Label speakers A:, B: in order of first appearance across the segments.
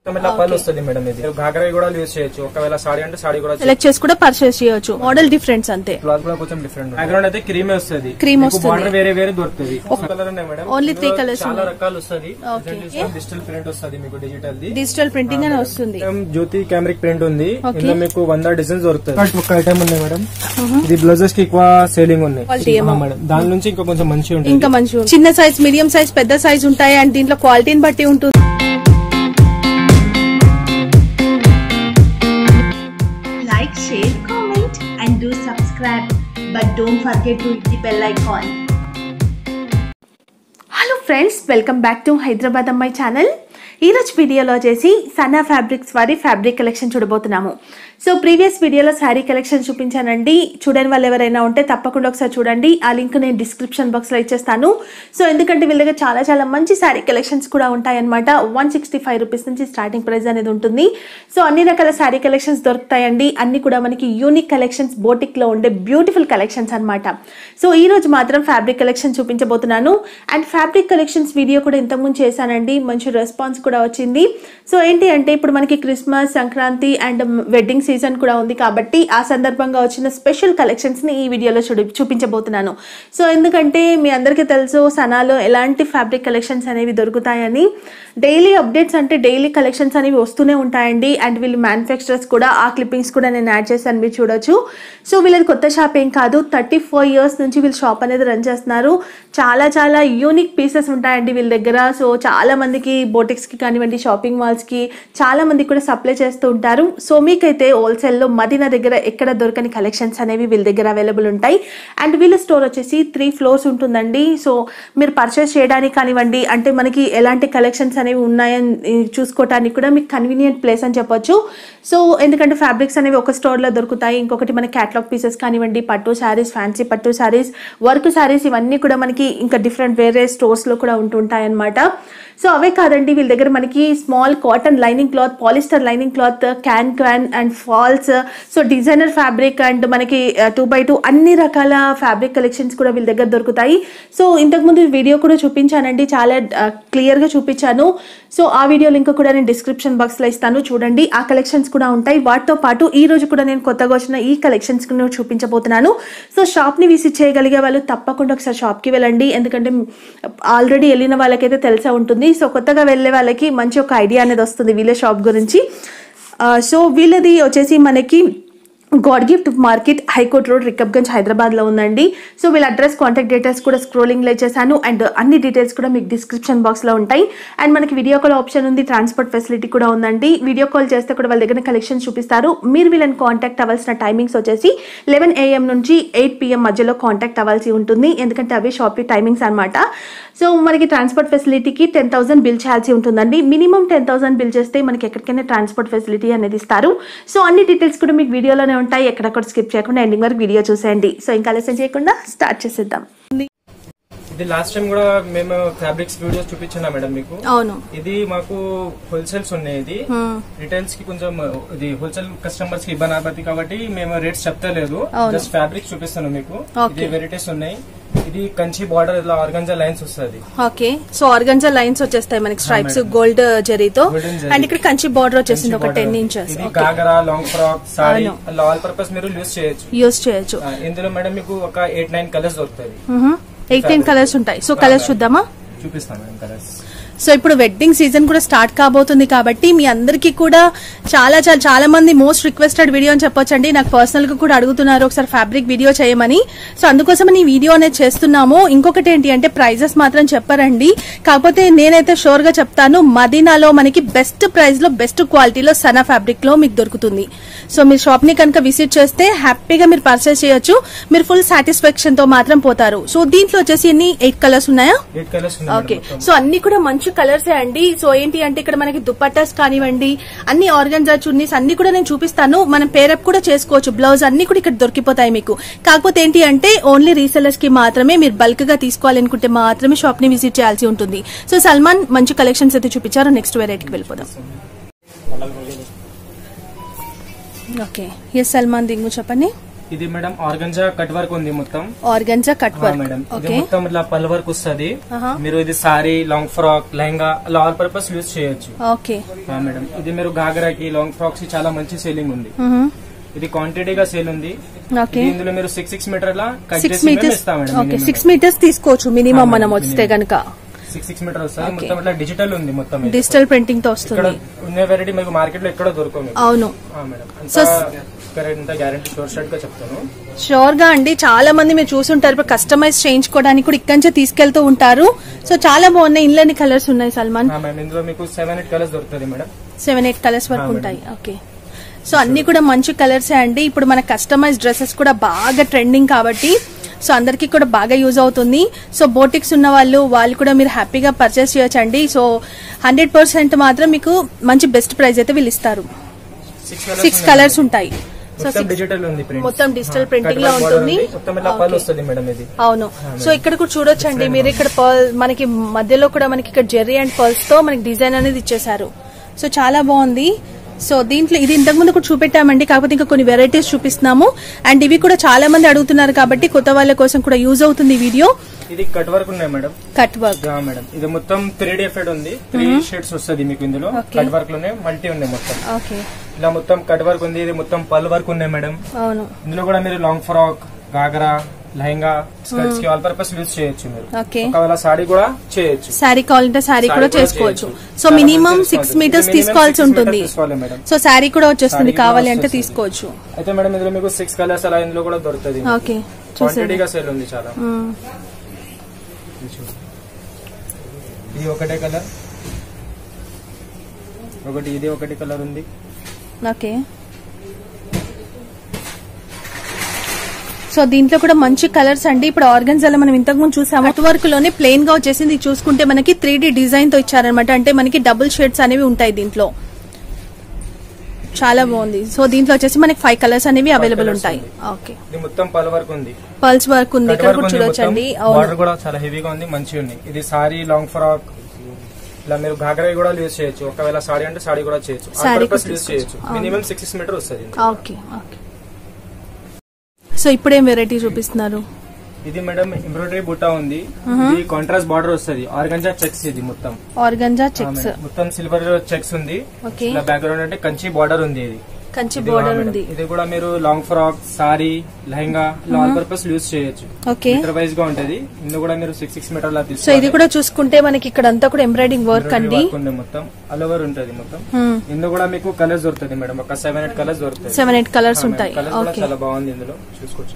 A: మొత్తం ఇట్లా పళ్ళు వస్తుంది మేడం ఇది ఘాగరా కూడా యూజ్ చేయొచ్చు ఒకవేళ సాడీ అంటే సాడీ కూడా
B: సెలెక్ట్ చేసి కూడా పర్చేస్ చేయొచ్చు మోడల్ డిఫరెన్స్ అంతే
A: క్లాత్ కూడా కొంచెం డిఫరెంట్ బ్యాక్గ్రౌండ్ అయితే క్రీమే వస్తుంది
B: Cream వస్తుంది.
A: బార్డర్ వేరే వేరే దొరుకుతుంది కలర్ ఉన్నాయి మేడం
B: Only three
A: ఇందులో
B: colours
A: చాలా
B: ఉన్నాయి.
A: రకాలు వస్తుంది
B: Okay.
A: డిజిటల్ ప్రింట్ వస్తుంది మీకు డిజిటల్ ది
B: డిజిటల్ ప్రింటింగ్ అని వస్తుంది
A: మేడం, జ్యోతి కెమెరిక్ ప్రింట్ ఉంది
B: Okay.
A: ఇందులో మీకు వంద డిజైన్స్ దొరుకుతాయి ఒక ఐటమ్ ఉంది మేడం ఇది బ్లౌజెస్ కి ఎక్కువ సేలింగ్ ఉన్నాయి
B: Quality ఏమో.
A: ఆ, మేడం దాని నుంచి ఇంకా కొంచెం మంచిగా ఉంటుంది
B: ఇంకా మంచి చిన్న సైజ్ మీడియం సైజ్ పెద్ద సైజ్ ఉంటాయి అండ్ దీంట్లో క్వాలిటీని బట్టి ఉంటుంది
C: like, share, comment, and do subscribe. But don't forget to hit the bell icon.
B: Hello friends welcome back to Hyderabad అమ్మాయి ఛానల్ ఈరోజు వీడియోలో వచ్చేసి సనా ఫ్యాబ్రిక్స్ వారి ఫ్యాబ్రిక్ కలెక్షన్ చూడబోతున్నాము సో ప్రీవియస్ వీడియోలో శారీ కలెక్షన్ చూపించానండి చూడని వాళ్ళు ఎవరైనా ఉంటే తప్పకుండా ఒకసారి చూడండి ఆ లింక్ నేను డిస్క్రిప్షన్ బాక్స్లో ఇచ్చేస్తాను సో ఎందుకంటే వీళ్ళ దగ్గర చాలా చాలా మంచి శారీ కలెక్షన్స్ కూడా ఉంటాయన్నమాట వన్ సిక్స్టీ ఫైవ్ రూపీస్ నుంచి స్టార్టింగ్ ప్రైస్ అనేది ఉంటుంది సో అన్ని రకాల శారీ కలెక్షన్స్ దొరుకుతాయండి అన్ని కూడా మనకి యూనిక్ కలెక్షన్స్ బోటిక్లో ఉండే బ్యూటిఫుల్ కలెక్షన్స్ అన్నమాట సో ఈ రోజు మాత్రం ఫ్యాబ్రిక్ కలెక్షన్ చూపించబోతున్నాను అండ్ ఫ్యాబ్రిక్ కలెక్షన్స్ వీడియో కూడా ఇంతకుముందు చేశానండి మంచి రెస్పాన్స్ కూడా వచ్చింది సో ఏంటి అంటే ఇప్పుడు మనకి Christmas Sankranti and wedding season కూడా ఉంది కాబట్టి ఆ సందర్భంగా వచ్చిన స్పెషల్ కలెక్షన్స్ని ఈ వీడియోలో చూడి చూపించబోతున్నాను సో ఎందుకంటే మీ అందరికీ తెలుసు సనాలో ఎలాంటి ఫ్యాబ్రిక్ కలెక్షన్స్ అనేవి దొరుకుతాయని డైలీ అప్డేట్స్ అంటే డైలీ కలెక్షన్స్ అనేవి వస్తూనే ఉంటాయండి అండ్ వీళ్ళు మ్యానుఫ్యాక్చరర్స్ కూడా ఆ క్లిప్పింగ్స్ కూడా నేను యాడ్ చేశాను మీరు చూడొచ్చు సో వీళ్ళది కొత్త షాప్ ఏం కాదు థర్టీ ఫోర్ ఇయర్స్ నుంచి వీళ్ళు షాప్ అనేది రన్ చేస్తున్నారు చాలా చాలా యూనిక్ పీసెస్ ఉంటాయండి వీళ్ళ దగ్గర సో చాలా మందికి బోటిక్స్కి కానివ్వండి షాపింగ్ మాల్స్కి చాలా మందికి కూడా సప్లై చేస్తూ ఉంటారు సో మీకైతే హోల్సేల్లో మదీనా దగ్గర ఎక్కడ దొరకని కలెక్షన్స్ అనేవి వీళ్ళ దగ్గర అవైలబుల్ ఉంటాయి అండ్ వీళ్ళ స్టోర్ వచ్చేసి త్రీ ఫ్లోర్స్ ఉంటుందండి సో మీరు పర్చేస్ చేయడానికి కానివ్వండి అంటే మనకి ఎలాంటి కలెక్షన్స్ అనేవి ఉన్నాయని చూసుకోవడానికి కూడా మీకు కన్వీనియంట్ ప్లేస్ అని చెప్పొచ్చు సో ఎందుకంటే ఫ్యాబ్రిక్స్ అనేవి ఒక స్టోర్లో దొరుకుతాయి ఇంకొకటి మన క్యాటలాగ్ పీసెస్ కానివ్వండి పట్టు శారీస్ ఫ్యాన్సీ పట్టు శారీస్ వర్క్ శారీస్ ఇవన్నీ కూడా మనకి ఇంకా డిఫరెంట్ వేరే స్టోర్స్లో కూడా ఉంటుంటాయి అన్నమాట సో అవే కాదండి వీళ్ళ దగ్గర మనకి small cotton lining cloth polyester lining cloth cancan and falls so designer fabric and మనకి టూ బై టూ అన్ని రకాల ఫ్యాబ్రిక్ కలెక్షన్స్ కూడా వీళ్ళ దగ్గర దొరుకుతాయి సో ఇంతకుముందు వీడియో కూడా చూపించానండి చాలా క్లియర్గా చూపించాను సో ఆ వీడియో లింక్ కూడా నేను డిస్క్రిప్షన్ బాక్స్లో ఇస్తాను చూడండి ఆ కలెక్షన్స్ కూడా ఉంటాయి వాటితో పాటు ఈ రోజు కూడా నేను కొత్తగా వచ్చిన ఈ కలెక్షన్స్ చూపించబోతున్నాను సో షాప్ని విజిట్ చేయగలిగే వాళ్ళు తప్పకుండా ఒకసారి షాప్కి వెళ్ళండి ఎందుకంటే ఆల్రెడీ వెళ్ళిన వాళ్ళకైతే తెలిసే ఉంటుంది సో కొత్తగా వెళ్ళే వాళ్ళకి మంచి ఒక ఐడియా అనేది వస్తుంది వీళ్ళ షాప్ గురించి ఆ, సో వీళ్ళది వచ్చేసి మనకి God gift market high court road Rikabganj హైదరాబాద్లో ఉందండి సో వీళ్ళ అడ్రస్ కాంటాక్ట్ డీటెయిల్స్ కూడా స్క్రోలింగ్లో ఇచ్చేసాను అండ్ అన్ని డీటెయిల్స్ కూడా మీకు డిస్క్రిప్షన్ బాక్స్లో ఉంటాయి అండ్ మనకి వీడియో కాల్ ఆప్షన్ ఉంది ట్రాన్స్పోర్ట్ ఫెసిలిటీ కూడా ఉందండి వీడియో కాల్ చేస్తే కూడా వాళ్ళ దగ్గర కలెక్షన్ చూపిస్తారు మీరు వీళ్ళని కాంటాక్ట్ అవ్వాల్సిన టైమింగ్స్ వచ్చేసి లెవెన్ ఏఎం నుంచి ఎయిట్ పిఎం మధ్యలో కాంటాక్ట్ అవ్వాల్సి ఉంటుంది ఎందుకంటే అవి షాపింగ్ టైమింగ్స్ అనమాట సో మనకి ట్రాన్స్పోర్ట్ ఫెసిలిటీకి టెన్ థౌసండ్ బిల్ చేయాల్సి ఉంటుందండి మినిమం టెన్ థౌసండ్ బిల్ చేస్తే మనకి ఎక్కడికైనా ట్రాన్స్పోర్ట్ ఫెసిలిటీ అనేది ఇస్తారు సో అన్ని డీటెయిల్స్ కూడా మీకు వీడియోలోనే ఉంటాయి ఎక్కడక్కడ స్కిప్ చేయకుండా ఎండింగ్ వరకు వీడియో చూసేయండి సో ఇంకా ఆలస్యం చేయకుండా స్టార్ట్ చేసేద్దాం
A: ఇది లాస్ట్ టైం కూడా మేము ఫ్యాబ్రిక్స్ వీడియోస్ చూపించినా మేడం మీకు
B: అవును
A: ఇది మాకు హోల్సేల్స్ ఉన్నాయి ఇది రిటైల్స్ కి కొంచెం ఇది హోల్సేల్ కస్టమర్స్ కి ఇబ్బంది అవుతుంది కాబట్టి మేము రేట్స్ చెప్తలేదు
B: అవును.
A: జస్ట్ ఫ్యాబ్రిక్ చూపిస్తాను మీకు
B: Okay.
A: ఇది వెరైటీస్ ఉన్నాయి ఇది కంచి బార్డర్ ఇలా ఆర్గంజా లైన్స్ వస్తుంది
B: ఓకే సో ఆర్గంజా లైన్స్ వచ్చేస్తాయి మనకి స్ట్రైప్స్ గోల్డ్ జరీతో
A: Golden జరీ.
B: అండ్ ఇక్కడ కంచి బార్డర్ వచ్చేసింది ఒక టెన్ ఇంచెస్
A: ఇది గాగరా లాంగ్ ఫ్రాక్ సారీ
B: అవును.
A: ఆల్ పర్పస్ మీరు యూస్ చేయొచ్చు
B: యూస్ చేయొచ్చు
A: ఆ, ఇందులో మేడం మీకు ఒక ఎయిట్ నైన్ కలర్స్ దొరుకుతాయి
B: ఎయిటీన్ కలర్స్ ఉంటాయి సో కలర్స్ చూద్దామా
A: చూపిస్తాను మేడం కలర్స్
B: సో ఇప్పుడు వెడ్డింగ్ సీజన్ కూడా స్టార్ట్ కాబోతుంది కాబట్టి మీ అందరికీ కూడా చాలా చాలా చాలా మంది మోస్ట్ రిక్వెస్టెడ్ వీడియో అని చెప్పొచ్చండి నాకు పర్సనల్ గా కూడా అడుగుతున్నారు ఒకసారి ఫ్యాబ్రిక్ వీడియో చేయమని సో అందుకోసం ఈ వీడియో అనేది చేస్తున్నాము ఇంకొకటి ఏంటి అంటే ప్రైజెస్ మాత్రం చెప్పరండి కాకపోతే నేనైతే షూర్ గా చెప్తాను మదీనాలో మనకి బెస్ట్ ప్రైస్ లో బెస్ట్ క్వాలిటీలో సనా ఫ్యాబ్రిక్ లో మీకు దొరుకుతుంది సో మీరు షాప్ ని కనుక విజిట్ చేస్తే హ్యాపీగా మీరు పర్చేస్ చేయొచ్చు మీరు ఫుల్ సాటిస్ఫాక్షన్ తో మాత్రం పోతారు సో దీంట్లో వచ్చేసి ఎన్ని ఎయిట్ కలర్స్ ఉన్నాయా
A: ఎయిట్ కలర్స్
B: ఓకే సో అన్ని కూడా మంచి కలర్స్ అండి సో ఏంటి అంటే ఇక్కడ మనకి దుపట్టాస్ కానివ్వండి అన్ని ఆర్గన్జా చున్నీస్ అన్ని కూడా నేను చూపిస్తాను మనం పేరప్ కూడా చేసుకోవచ్చు బ్లౌజ్ అన్ని కూడా ఇక్కడ దొరికిపోతాయి మీకు కాకపోతే ఏంటి అంటే ఓన్లీ రీసెలర్స్ కి మాత్రమే మీరు బల్క్ గా తీసుకోవాలనుకుంటే మాత్రమే షాప్ ని విజిట్ చేయాల్సి ఉంటుంది సో సల్మాన్ మంచి కలెక్షన్స్ అయితే చూపించారు నెక్స్ట్ వెరైటీకి వెళ్ళిపోదాం ఓకే ఎస్ సల్మాన్ దింగు చెప్పండి
A: ఇది మేడం ఆర్గంజా కట్ వర్క్ ఉంది మొత్తం
B: ఆర్గన్జా కట్
A: ఆ,
B: వర్క్
A: మేడం ఇది
B: ఓకే
A: మొత్తం ఇట్లా పల్ వర్క్ వస్తుంది
B: ఆహా.
A: మీరు ఇది సారీ లాంగ్ ఫ్రాక్ లెహంగా అలా ఆల్ పర్పస్ యూజ్ చేయొచ్చు
B: ఓకే
A: ఆ, మేడం ఇది మీరు గాగరాకి లాంగ్ ఫ్రాక్స్ కి చాలా మంచి సేలింగ్ ఉంది ఇది క్వాంటిటీగా సేల్ ఉంది
B: ఓకే
A: ఇది ఇందులో మీరు సిక్స్ సిక్స్ మీటర్ లా కట్
B: సిక్స్
A: చేసి మేము
B: మీటర్స్
A: ఇస్తాం మేడం
B: ఓకే సిక్స్ మీటర్స్ తీసుకోవచ్చు మినిమం మనం వస్తే గనక
A: సిక్స్ సిక్స్ మీటర్ వస్తుంది మొత్తం ఇట్లా డిజిటల్ ఉంది మొత్తం ఇది.
B: డిజిటల్ ప్రింటింగ్ తో
A: ఇక్కడ
B: వస్తుంది
A: ఉన్న వెరైటీ మీకు మార్కెట్ లో ఎక్కడ దొరకవు మీకు
B: అవును
A: ఆ, మేడం
B: So-
A: అంత గ్యారంటీ షోర్ షార్ట్ గా చెప్తాను
B: షూర్ గా అండి చాలా మంది మీరు చూసుంటారు ఇప్పుడు కస్టమైజ్ చేయించుకోవడానికి కూడా ఇక్కడి నుంచే తీసుకెళ్తూ ఉంటారు సో చాలా బాగున్నాయి ఇండ్లని కలర్స్ ఉన్నాయి సల్మాన్
A: ఆ, మేడం ఇందులో మీకు సెవెన్ ఎయిట్ కలర్స్ దొరుకుతుంది మేడం
B: సెవెన్ ఎయిట్ కలర్స్ వరకు
A: ఆ,
B: ఉంటాయి ఓకే సో అన్ని కూడా మంచి కలర్సే అండి ఇప్పుడు మన కస్టమైజ్ డ్రెస్సెస్ కూడా బాగా ట్రెండింగ్ కాబట్టి సో అందరికీ కూడా బాగా యూజ్ అవుతుంది సో బోటిక్స్ ఉన్న వాళ్ళు వాళ్ళు కూడా మీరు హ్యాపీగా పర్చేస్ చేయొచ్చండి సో హండ్రెడ్ పర్సెంట్ మాత్రం మీకు మంచి బెస్ట్ ప్రైస్ అయితే వీళ్ళు ఇస్తారు
A: సిక్స్
B: సిక్స్ కలర్స్ ఉంటాయి సో
A: మొత్తం డిజిటల్ ఉంది ప్రింట్
B: మొత్తం digital printing లో ఉంటుంది.
A: మొత్తం ఇలా పళ్ళు వస్తుంది మేడం ఇది
B: అవును సో ఇక్కడ కూడా చూడొచ్చండి మీరు ఇక్కడ పర్ల్ మనకి మధ్యలో కూడా మనకి ఇక్కడ జెర్రీ అండ్ పర్ల్స్ తో మనకి డిజైన్ అనేది ఇచ్చేసారు సో చాలా బాగుంది సో దీంట్లో ఇది ఇంతకు ముందు కూడా చూపెట్టామండి కాకపోతే ఇంకా కొన్ని వెరైటీస్ చూపిస్తున్నాము అండ్ ఇవి కూడా చాలా మంది అడుగుతున్నారు కాబట్టి కొత్త వాళ్ళ కోసం కూడా యూజ్ అవుతుంది ఈ వీడియో
A: ఇది కట్ వర్క్ ఉన్నాయి మేడం
B: కట్ వర్క్
A: ఆ, మేడం ఇది మొత్తం త్రీ డి ఎఫెక్ట్ ఉంది త్రీ షేడ్స్ వస్తుంది మీకు ఇందులో
B: Okay.
A: కట్ వర్క్ లోనే మల్టీ ఉన్నాయి మొత్తం
B: ఓకే
A: ఇలా మొత్తం కట్ వర్క్ ఉంది ఇది మొత్తం పల్ వర్క్ ఉన్నాయి మేడం
B: అవును
A: ఇందులో కూడా మీరు long frock ghagra lehenga skirts కి ఆల్ పర్పస్ యూజ్ చేయొచ్చు మీరు
B: ఓకే
A: ఒకవేళ సాడీ కూడా చేయొచ్చు
B: శారీ కావాలంటే శారీ కూడా
A: Saree కూడా
B: చేసుకోవచ్చు
A: చేయొచ్చు.
B: సో
A: చాలా
B: మినిమం
A: మంచి
B: సిక్స్
A: response.
B: మీటర్స్
A: ఇది minimum
B: తీసుకోవాల్సి
A: six
B: ఉంటుంది
A: meters తీసుకోవాలి మేడం
B: సో శారీ కూడా వచ్చేస్తుంది
A: Saree కూడా
B: కావాలి అంటే
A: వచ్చేస్తుంది.
B: తీసుకోవచ్చు
A: అయితే మేడం ఇందులో మీకు సిక్స్ కలర్స్ అలా ఇందులో కూడా దొరుకుతుంది
B: ఓకే చూసారు
A: క్వాంటిటీగా సేల్ ఉంది చాలా
B: మ్మ్.
A: ఇది చూడు. ఇది ఒకటే కలర్ ఒకటి ఇది ఒకటి కలర్ ఉంది
B: ఓకే సో దీంట్లో కూడా మంచి కలర్స్ అండి ఇప్పుడు ఆర్గన్జాలో మనం ఇంతకు ముందు చూసాము అటు వర్క్ లోనే ప్లెయిన్ గా వచ్చేసింది ఇది చూసుకుంటే మనకి త్రీ డిజైన్ తో ఇచ్చారనమాట అంటే మనకి డబుల్ షేడ్స్ అనేవి ఉంటాయి దీంట్లో చాలా బాగుంది సో దీంట్లో వచ్చేసి మనకి ఫైవ్ కలర్స్ అనేవి అవైలబుల్
A: colours
B: ఉంటాయి
A: ఉంది.
B: ఓకే
A: ఇది మొత్తం పల్ వర్క్ ఉంది
B: పల్స్ వర్క్ ఉంది
A: కట్
B: ఇక్కడ
A: వర్క్
B: కూడా
A: ఉంది
B: చూడొచ్చండి
A: మొత్తం. బార్డర్
B: అవును
A: కూడా చాలా హెవీగా ఉంది మంచిగా ఉంది ఇది సారీ లాంగ్ ఫ్రాక్ ఇలా మీరు ఘాగరా కూడా యూజ్ చేయొచ్చు ఒకవేళ సాడీ అంటే సాడీ కూడా చేయొచ్చు
B: Saree
A: పర్పస్
B: కూడా
A: యూజ్ చేయొచ్చు
B: అవును.
A: మినిమం సిక్స్ మీటర్ వస్తుంది
B: ఓకే ఓకే సో ఇప్పుడేం వెరైటీ చూపిస్తున్నారు
A: ఇది మేడం ఎంబ్రాయిడరీ బుట్ట ఉంది ఇది కాంట్రాస్ట్ బార్డర్ వస్తుంది ఆర్గంజా చెక్స్ ఇది మొత్తం
B: ఆర్గంజా
A: ఆ,
B: చెక్స్
A: మేడం. మొత్తం సిల్వర్ చెక్స్ ఉంది
B: ఓకే
A: ఇలా బ్యాక్గ్రౌండ్ అంటే కంచి బార్డర్ ఉంది ఇది
B: కంచి
A: ఇది
B: బోర్డర్
A: ఆ, మేడం.
B: ఉంది
A: ఇది కూడా మీరు long frock sari lehenga all purpose use చేయొచ్చు
B: ఓకే
A: మీటర్ వైజ్ గా ఉంటది ఇందులో కూడా మీరు సిక్స్ సిక్స్ మీటర్ లా
B: సో ఇది కూడా చూసుకుంటే మనకి ఇక్కడ అంతా కూడా ఎంబ్రాయిడింగ్ వర్క్ అండి
A: ఉంది మొత్తం ఆల్ ఓవర్ ఉంటది మొత్తం
B: Hmm.
A: ఇందులో కూడా మీకు కలర్స్ దొరుకుతుంది మేడం ఒక సెవెన్ ఎయిట్ కలర్స్ దొరుకుతాయి
B: సెవెన్ ఎయిట్ కలర్స్ ఉంటాయి
A: కలర్ కూడా
B: ఓకే
A: చాలా బాగుంది ఇందులో చూసుకోవచ్చు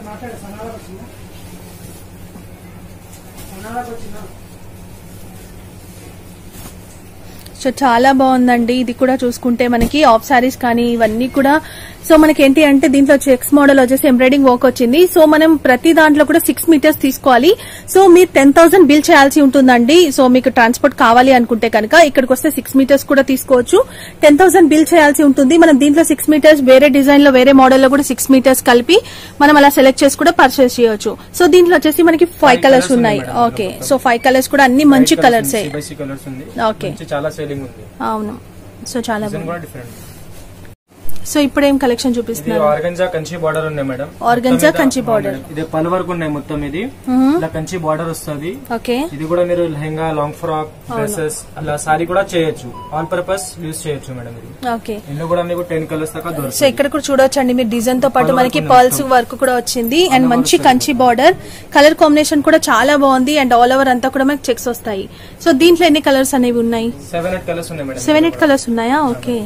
B: సో చాలా బాగుందండి ఇది కూడా చూసుకుంటే మనకి ఆఫ్ సారీస్ కానీ ఇవన్నీ కూడా సో మనకి ఏంటి అంటే దీంట్లో చెక్స్ మోడల్ వచ్చేసి ఎంబ్రాయిడింగ్ వర్క్ వచ్చింది సో మనం ప్రతి దాంట్లో కూడా సిక్స్ మీటర్స్ తీసుకోవాలి సో మీరు టెన్ థౌసండ్ బిల్ చేయాల్సి ఉంటుందండి సో మీకు ట్రాన్స్పోర్ట్ కావాలి అనుకుంటే కనుక ఇక్కడికి వస్తే సిక్స్ మీటర్స్ కూడా తీసుకోవచ్చు టెన్ థౌసండ్ బిల్ చేయాల్సి ఉంటుంది మనం దీంట్లో సిక్స్ మీటర్స్ వేరే డిజైన్ లో వేరే మోడల్ లో కూడా సిక్స్ మీటర్స్ కలిపి మనం అలా సెలెక్ట్ చేసి కూడా పర్చేస్ చేయొచ్చు సో దీంట్లో వచ్చేసి మనకి ఫైవ్
A: Five
B: కలర్స్
A: colours
B: ఉన్నాయి
A: ఉన్నాయి మేడం
B: ఓకే
A: ఇందులో
B: సో ఫైవ్ కలర్స్ కూడా అన్ని మంచి కలర్సే
A: కలర్స్ ఉంది
B: Okay.
A: మంచి చాలా సేలింగ్ ఉంది
B: అవును సో చాలా
A: డిజైన్
B: బాగుంది
A: కూడా డిఫరెంట్
B: సో ఇప్పుడు ఏం కలెక్షన్
A: ఇది
B: చూపిస్తున్నారు
A: ఆర్గంజా కంచి బార్డర్ ఉన్నాయి మేడం
B: Organza
A: మొత్తం మీద-
B: కంచి
A: ఆ,
B: border.
A: మేడం. ఇది పలు వరకు ఉన్నాయి మొత్తం ఇది ఇలా కంచి బార్డర్ వస్తుంది
B: ఓకే
A: ఇది కూడా మీరు లెహంగా లాంగ్ ఫ్రాక్ డ్రెస్సెస్ అలా సారీ కూడా చేయొచ్చు ఆల్ పర్పస్ యూజ్ చేయొచ్చు మేడం ఇది
B: ఓకే
A: ఇందులో కూడా మీకు టెన్ కలర్స్ దాకా
B: సో
A: దొరుకుతుంది
B: ఇక్కడ కూడా చూడొచ్చండి మీరు డిజైన్ తో పాటు
A: Colour
B: మనకి
A: work
B: పర్ల్స్
A: ఉంది
B: వర్క్ కూడా వచ్చింది అండ్ మంచి కంచి బార్డర్ కలర్ కాంబినేషన్ కూడా చాలా బాగుంది అండ్ ఆల్ ఓవర్ అంతా కూడా మనకి చెక్స్ వస్తాయి సో దీంట్లో ఎన్ని కలర్స్ అనేవి ఉన్నాయి
A: సెవెన్ ఎయిట్ కలర్స్ ఉన్నాయి మేడం
B: సెవెన్ ఎయిట్ కలర్స్ ఉన్నాయా ఓకే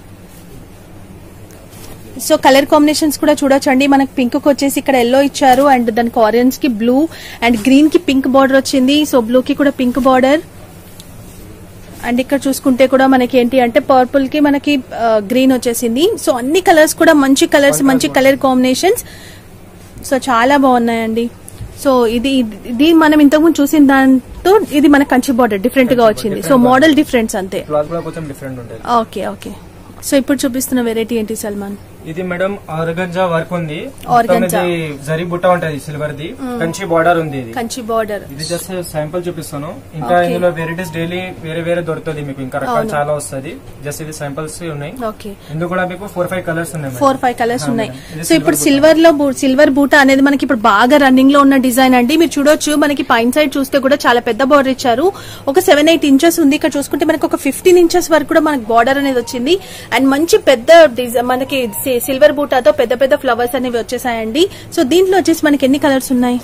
B: సో కలర్ కాంబినేషన్స్ కూడా చూడొచ్చండి మనకి పింక్ కి వచ్చేసి ఇక్కడ ఎల్లో ఇచ్చారు అండ్ దానికి ఆరెంజ్ కి బ్లూ అండ్ గ్రీన్ కి పింక్ బార్డర్ వచ్చింది సో బ్లూ కి కూడా పింక్ బార్డర్ అండ్ ఇక్కడ చూసుకుంటే కూడా మనకి ఏంటి అంటే పర్పుల్ కి మనకి గ్రీన్ వచ్చేసింది సో అన్ని కలర్స్ కూడా మంచి కలర్స్ మంచి కలర్ కాంబినేషన్స్ సో చాలా బాగున్నాయండి సో ఇది ఇది మనం ఇంతకుముందు చూసిన దాంతో ఇది మన కంచి బార్డర్ డిఫరెంట్ గా వచ్చింది సో మోడల్ డిఫరెన్స్ అంతే
A: క్లాత్ కూడా కొంచెం డిఫరెంట్ ఉంటుంది
B: ఓకే ఓకే సో ఇప్పుడు చూపిస్తున్న వెరైటీ ఏంటి సల్మాన్
A: ఇది మేడం ఆర్గంజా వర్క్ ఉంది
B: Organza.
A: మొత్తం ఇది జరీ బుట్ట ఉంటది సిల్వర్ ది కంచి బార్డర్ ఉంది ఇది
B: కంచి బార్డర్
A: ఇది జస్ట్ శాంపుల్ చూపిస్తాను ఇంకా
B: Okay.
A: ఇందులో వెరైటీస్ డైలీ వేరే వేరే దొరుకుతుంది మీకు ఇంకా రకాలు చాలా వస్తుంది జస్ట్ ఇది శాంపుల్స్ ఉన్నాయి
B: ఓకే
A: ఇందులో కూడా మీకు ఫోర్ ఫైవ్ కలర్స్ ఉన్నాయి మేడం.
B: ఫోర్ ఫైవ్ కలర్స్
A: ఆ,
B: ఉన్నాయి
A: మేడం. ఇది
B: సో ఇప్పుడు
A: silver
B: సిల్వర్ లో బూ- సిల్వర్ బూట అనేది మనకి ఇప్పుడు బాగా రన్నింగ్ లో ఉన్న డిజైన్ అండి మీరు చూడొచ్చు మనకి పైన సైడ్ చూస్తే కూడా చాలా పెద్ద బార్డర్ ఇచ్చారు ఒక సెవెన్ ఎయిట్ ఇంచెస్ ఉంది ఇక్కడ చూసుకుంటే మనకి ఒక ఫిఫ్టీన్ ఇంచెస్ వరకు కూడా మనకి బార్డర్ అనేది వచ్చింది అండ్ మంచి పెద్ద డిజైన్ మనకి సి- సిల్వర్ బూటాతో పెద్ద పెద్ద ఫ్లవర్స్ అనేవి వచ్చేసాయండి సో దీంట్లో వచ్చేసి మనకి ఎన్ని కలర్స్ ఉన్నాయి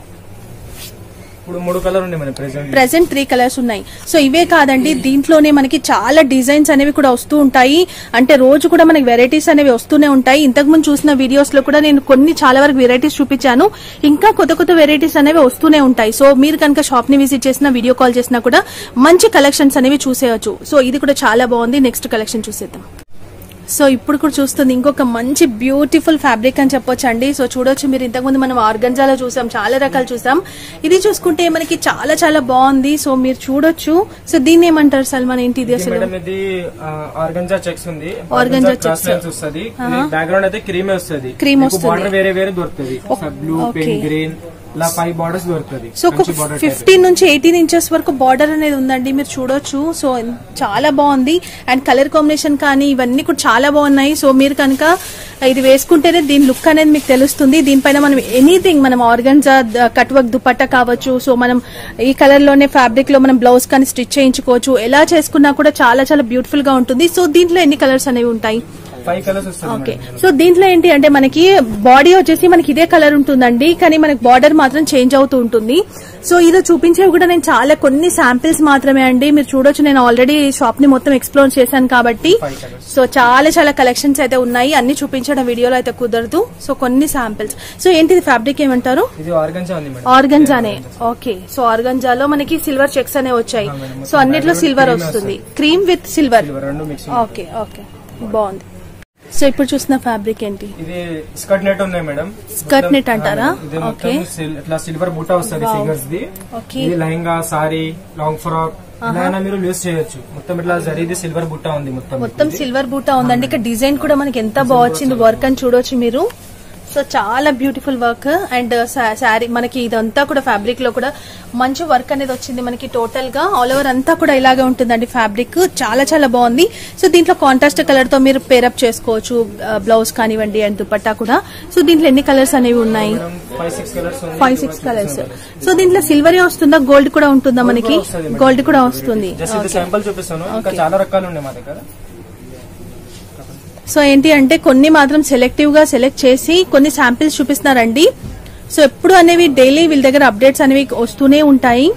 A: ఇప్పుడు మూడు కలర్ ఉన్నాయి మన ప్రెసెంట్
B: ప్రెసెంట్ త్రీ కలర్స్ ఉన్నాయి సో ఇవే కాదండి దీంట్లోనే మనకి చాలా డిజైన్స్ అనేవి కూడా వస్తూ ఉంటాయి అంటే రోజు కూడా మనకి వెరైటీస్ అనేవి వస్తూనే ఉంటాయి ఇంతకు ముందు చూసిన వీడియోస్ లో కూడా నేను కొన్ని చాలా వరకు వెరైటీస్ చూపించాను ఇంకా కొత్త కొత్త వెరైటీస్ అనేవి వస్తూనే ఉంటాయి సో మీరు కనుక షాప్ ని విజిట్ చేసినా వీడియో కాల్ చేసినా కూడా మంచి కలెక్షన్స్ అనేవి చూసేయచ్చు సో ఇది కూడా చాలా బాగుంది నెక్స్ట్ కలెక్షన్ చూసేద్దాం సో ఇప్పుడు కూడా చూస్తుంది ఇంకొక మంచి బ్యూటిఫుల్ ఫ్యాబ్రిక్ అని చెప్పొచ్చు అండి సో చూడొచ్చు మీరు ఇంతకుముందు మనం ఆర్గంజాలో చూసాం చాలా రకాలు చూసాం ఇది చూసుకుంటే మనకి చాలా చాలా బాగుంది సో మీరు చూడొచ్చు సో దీన్ని ఏమంటారు సల్మాన్ ఏంటి ఇది అసలు
A: మేడం ఇది ఆర్గంజా చెక్స్ ఉంది
B: Organza
A: క్రాస్
B: checks.
A: లైన్స్ వస్తుంది బ్యాక్గ్రౌండ్ అయితే క్రీమ్ వస్తుంది
B: Cream వస్తుంది.
A: బార్డర్ వేరే వేరే దొరుకుతుంది బ్లూ
B: okay.
A: పింక్ గ్రీన్ ఇలా ఫైవ్ బార్డర్స్ దొరుకుతుంది
B: సో ఒక ఫిఫ్టీన్ నుంచి ఎయిటీన్ ఇంచెస్ వరకు బార్డర్ అనేది ఉందండి మీరు చూడొచ్చు సో చాలా బాగుంది అండ్ కలర్ కాంబినేషన్ కానీ ఇవన్నీ కూడా చాలా బాగున్నాయి సో మీరు కనుక ఇది వేసుకుంటేనే దీని లుక్ అనేది మీకు తెలుస్తుంది దీనిపైన మనం ఎనీథింగ్ మనం ఆర్గన్జా కట్ వర్క్ దుపట్టా కావచ్చు సో మనం ఈ కలర్ లోనే ఫ్యాబ్రిక్ లో మనం బ్లౌజ్ కానీ స్టిచ్ చేయించుకోవచ్చు ఎలా చేసుకున్నా కూడా చాలా చాలా బ్యూటిఫుల్ గా ఉంటుంది సో దీంట్లో ఎన్ని కలర్స్ అనేవి ఉంటాయి
A: ఫైవ్ కలర్స్ వస్తుంది
B: ఓకే
A: మేడం.
B: సో దీంట్లో ఏంటి అంటే మనకి బాడీ వచ్చేసి మనకి ఇదే కలర్ ఉంటుందండి కానీ మనకి బార్డర్ మాత్రం చేంజ్ అవుతూ ఉంటుంది సో ఇది చూపించేవి కూడా నేను చాలా కొన్ని శాంపిల్స్ మాత్రమే అండి మీరు చూడొచ్చు నేను ఆల్రెడీ షాప్ ని మొత్తం ఎక్స్ప్లోర్ చేశాను కాబట్టి
A: ఫైవ్ కలర్స్
B: సో చాలా చాలా కలెక్షన్స్ అయితే ఉన్నాయి అన్ని చూపించడం వీడియోలో అయితే కుదరదు సో కొన్ని శాంపిల్స్ సో ఏంటిది ఫ్యాబ్రిక్ ఏమంటారు
A: ఇది ఆర్గంజా ఉంది మేడం
B: ఆర్గంజానే ఓకే సో ఆర్గంజాలో మనకి సిల్వర్ చెక్స్ అనే వచ్చాయి
A: ఆ, మేడం.
B: సో అన్నిట్లో
A: మొత్తం
B: సిల్వర్
A: cream
B: వస్తుంది క్రీమ్ విత్ సిల్వర్
A: సిల్వర్ రెండు మిక్సింగ్
B: ఓకే ఓకే బాగుంది సో ఇప్పుడు చూసిన ఫ్యాబ్రిక్ ఏంటి
A: ఇది స్కర్ట్ నెట్ ఉన్నాయి మేడం
B: స్కర్ట్
A: మొత్తం-
B: నెట్ అంటారా?
A: ఆ, ఇది మొత్తం
B: ఓకే.
A: సిల్- ఇట్లా సిల్వర్ బూటా వస్తుంది ఫిగర్స్ ది
B: ఓకే.
A: ఇది లెహంగా సారీ లాంగ్ ఫ్రాక్ ఇలా అయినా మీరు యూస్ చేయొచ్చు మొత్తం ఇట్లా జరిది సిల్వర్ బుట్ట ఉంది మొత్తం
B: మొత్తం సిల్వర్ బూటా ఉందండి ఇక్కడ డిజైన్ కూడా మనకి ఎంత బాగుంది వర్క్ అని చూడొచ్చు మీరు సో చాలా బ్యూటిఫుల్ వర్క్ అండ్ శారీ మనకి ఇదంతా కూడా ఫ్యాబ్రిక్ లో కూడా మంచి వర్క్ అనేది వచ్చింది మనకి టోటల్ గా ఆల్ ఓవర్ అంతా కూడా ఇలాగే ఉంటుందండి ఫ్యాబ్రిక్ చాలా చాలా బాగుంది సో దీంట్లో కాంట్రాస్ట్ కలర్ తో మీరు పేరప్ చేసుకోవచ్చు బ్లౌజ్ కానివ్వండి అండ్ దుపట్టా కూడా సో దీంట్లో ఎన్ని కలర్స్ అనేవి ఉన్నాయి
A: మేడం ఫైవ్ సిక్స్ కలర్స్ ఉంది
B: ఫైవ్ సిక్స్ కలర్స్ సో దీంట్లో సిల్వరే వస్తుందా గోల్డ్ కూడా ఉంటుందా మనకి గోల్డ్ కూడా వస్తుంది
A: జస్ట్ ఇది శాంపుల్ చూపిస్తాను ఇంకా చాలా రకాలు ఉన్నాయి మా దగ్గర
B: సో ఏంటి అంటే కొన్ని మాత్రం సెలెక్టివ్ గా సెలెక్ట్ చేసి కొన్ని శాంపిల్స్ చూపిస్తున్నారండి సో ఎప్పుడు అనేవి డైలీ వీళ్ళ దగ్గర అప్డేట్స్ అనేవి వస్తూనే ఉంటాయి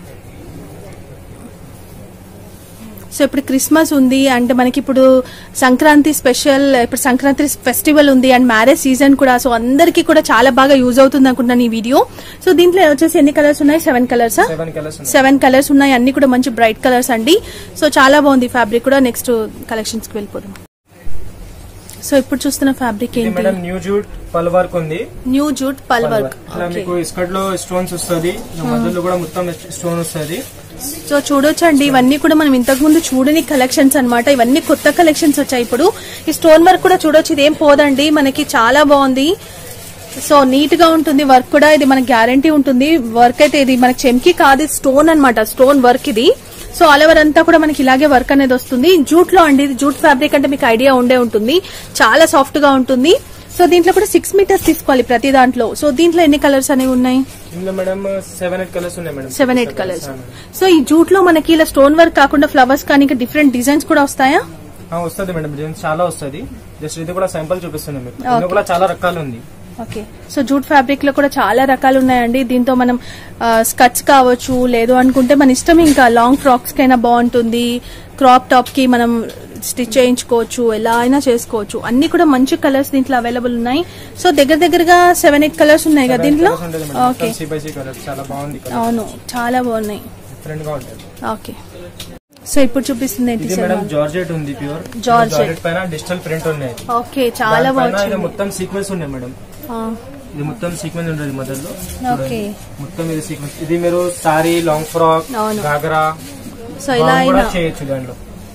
B: సో ఇప్పుడు క్రిస్మస్ ఉంది అండ్ మనకి ఇప్పుడు సంక్రాంతి స్పెషల్ ఇప్పుడు సంక్రాంతి ఫెస్టివల్ ఉంది అండ్ మ్యారేజ్ సీజన్ కూడా సో అందరికీ కూడా చాలా బాగా యూజ్ అవుతుంది అనుకుంటున్నాను ఈ వీడియో సో దీంట్లో వచ్చేసి ఎన్ని కలర్స్ ఉన్నాయి సెవెన్ కలర్సా
A: సెవెన్ కలర్స్ ఉన్నాయి
B: సెవెన్ కలర్స్ ఉన్నాయి అన్ని కూడా మంచి బ్రైట్ కలర్స్ అండి సో చాలా బాగుంది ఫ్యాబ్రిక్ కూడా నెక్స్ట్ కలెక్షన్స్ కి వెళ్ళిపోదాం సో ఇప్పుడు చూస్తున్న ఫ్యాబ్రిక్
A: ఇది
B: ఏంటి
A: madam new jute pearl work ఉంది
B: న్యూ జూట్ పల్ వర్క్
A: ఇట్లా మీకు స్కర్ట్ లో స్టోన్స్ వస్తుంది మధ్యలో కూడా మొత్తం స్టోన్ వస్తుంది
B: సో చూడొచ్చండి ఇవన్నీ కూడా మనం ఇంతకు ముందు చూడని కలెక్షన్స్ అన్నమాట ఇవన్నీ కొత్త కలెక్షన్స్ వచ్చాయి ఇప్పుడు ఈ స్టోన్ వర్క్ కూడా చూడొచ్చు ఇదేం పోదండి మనకి చాలా బాగుంది సో నీట్ గా ఉంటుంది వర్క్ కూడా ఇది మనకి గ్యారంటీ ఉంటుంది వర్క్ అయితే ఇది మనకి చెంకి కాదు స్టోన్ అన్నమాట స్టోన్ వర్క్ ఇది సో ఆల్ ఓవర్ అంతా కూడా మనకి ఇలాగే వర్క్ అనేది వస్తుంది జూట్ లో అండి ఇది జూట్ ఫ్యాబ్రిక్ అంటే మీకు ఐడియా ఉండే ఉంటుంది చాలా సాఫ్ట్ గా ఉంటుంది సో దీంట్లో కూడా సిక్స్ మీటర్స్ తీసుకోవాలి ప్రతి దాంట్లో సో దీంట్లో ఎన్ని కలర్స్ అనేవి ఉన్నాయి
A: ఇందులో మేడం సెవెన్ ఎయిట్ కలర్స్ ఉన్నాయి madam
B: seven eight colours so ఈ జూట్ లో మనకి ఇలా స్టోన్ వర్క్ కాకుండా ఫ్లవర్స్ కానీ ఇంకా డిఫరెంట్ డిజైన్స్ కూడా వస్తాయా
A: వస్తుంది మేడం డిజైన్స్ చాలా వస్తుంది జస్ట్ ఇది కూడా శాంపుల్ చూపిస్తున్నాం మీకు ఇందులో కూడా చాలా రకాలు ఉంది
B: ఓకే సో జూట్ ఫ్యాబ్రిక్ లో కూడా చాలా రకాలు ఉన్నాయండి దీంతో మనం స్కట్స్ కావచ్చు లేదు అనుకుంటే మన ఇష్టం ఇంకా లాంగ్ ఫ్రాక్స్ కైనా బాగుంటుంది క్రాప్ టాప్ కి మనం స్టిచ్ చేయించుకోవచ్చు ఎలా అయినా చేసుకోవచ్చు అన్ని కూడా మంచి కలర్స్ దీంట్లో అవైలబుల్ ఉన్నాయి సో దగ్గర దగ్గరగా సెవెన్ ఎయిట్ కలర్స్ ఉన్నాయి కదా దీంట్లో okay
A: C by C colour చాలా బాగుంది
B: అవును చాలా బాగున్నాయి
A: డిఫరెంట్ గా ఉంటుంది
B: ఓకే సో ఇప్పుడు చూపిస్తుంది ఏంటి
A: ఇది
B: సార్
A: మేడం జార్జెట్ ఉంది ప్యూర్
B: Georgette.
A: పైన డిజిటల్ ప్రింట్ ఉన్నాయి
B: ఓకే చాలా
A: దానిపైన ఇది
B: బాగుంది
A: మొత్తం సీక్వెన్స్ ఉన్నాయి మేడం ఇది మొత్తం సీక్వెన్స్ ఉంటుంది మొదల్లో
B: ఓకే
A: మొత్తం ఇది సీక్వెన్స్ ఇది మీరు సారీ లాంగ్ ఫ్రాక్
B: అవును.
A: గాగరా
B: సో ఇలా
A: గౌన్ కూడా
B: అయినా
A: చేయొచ్చు దాంట్లో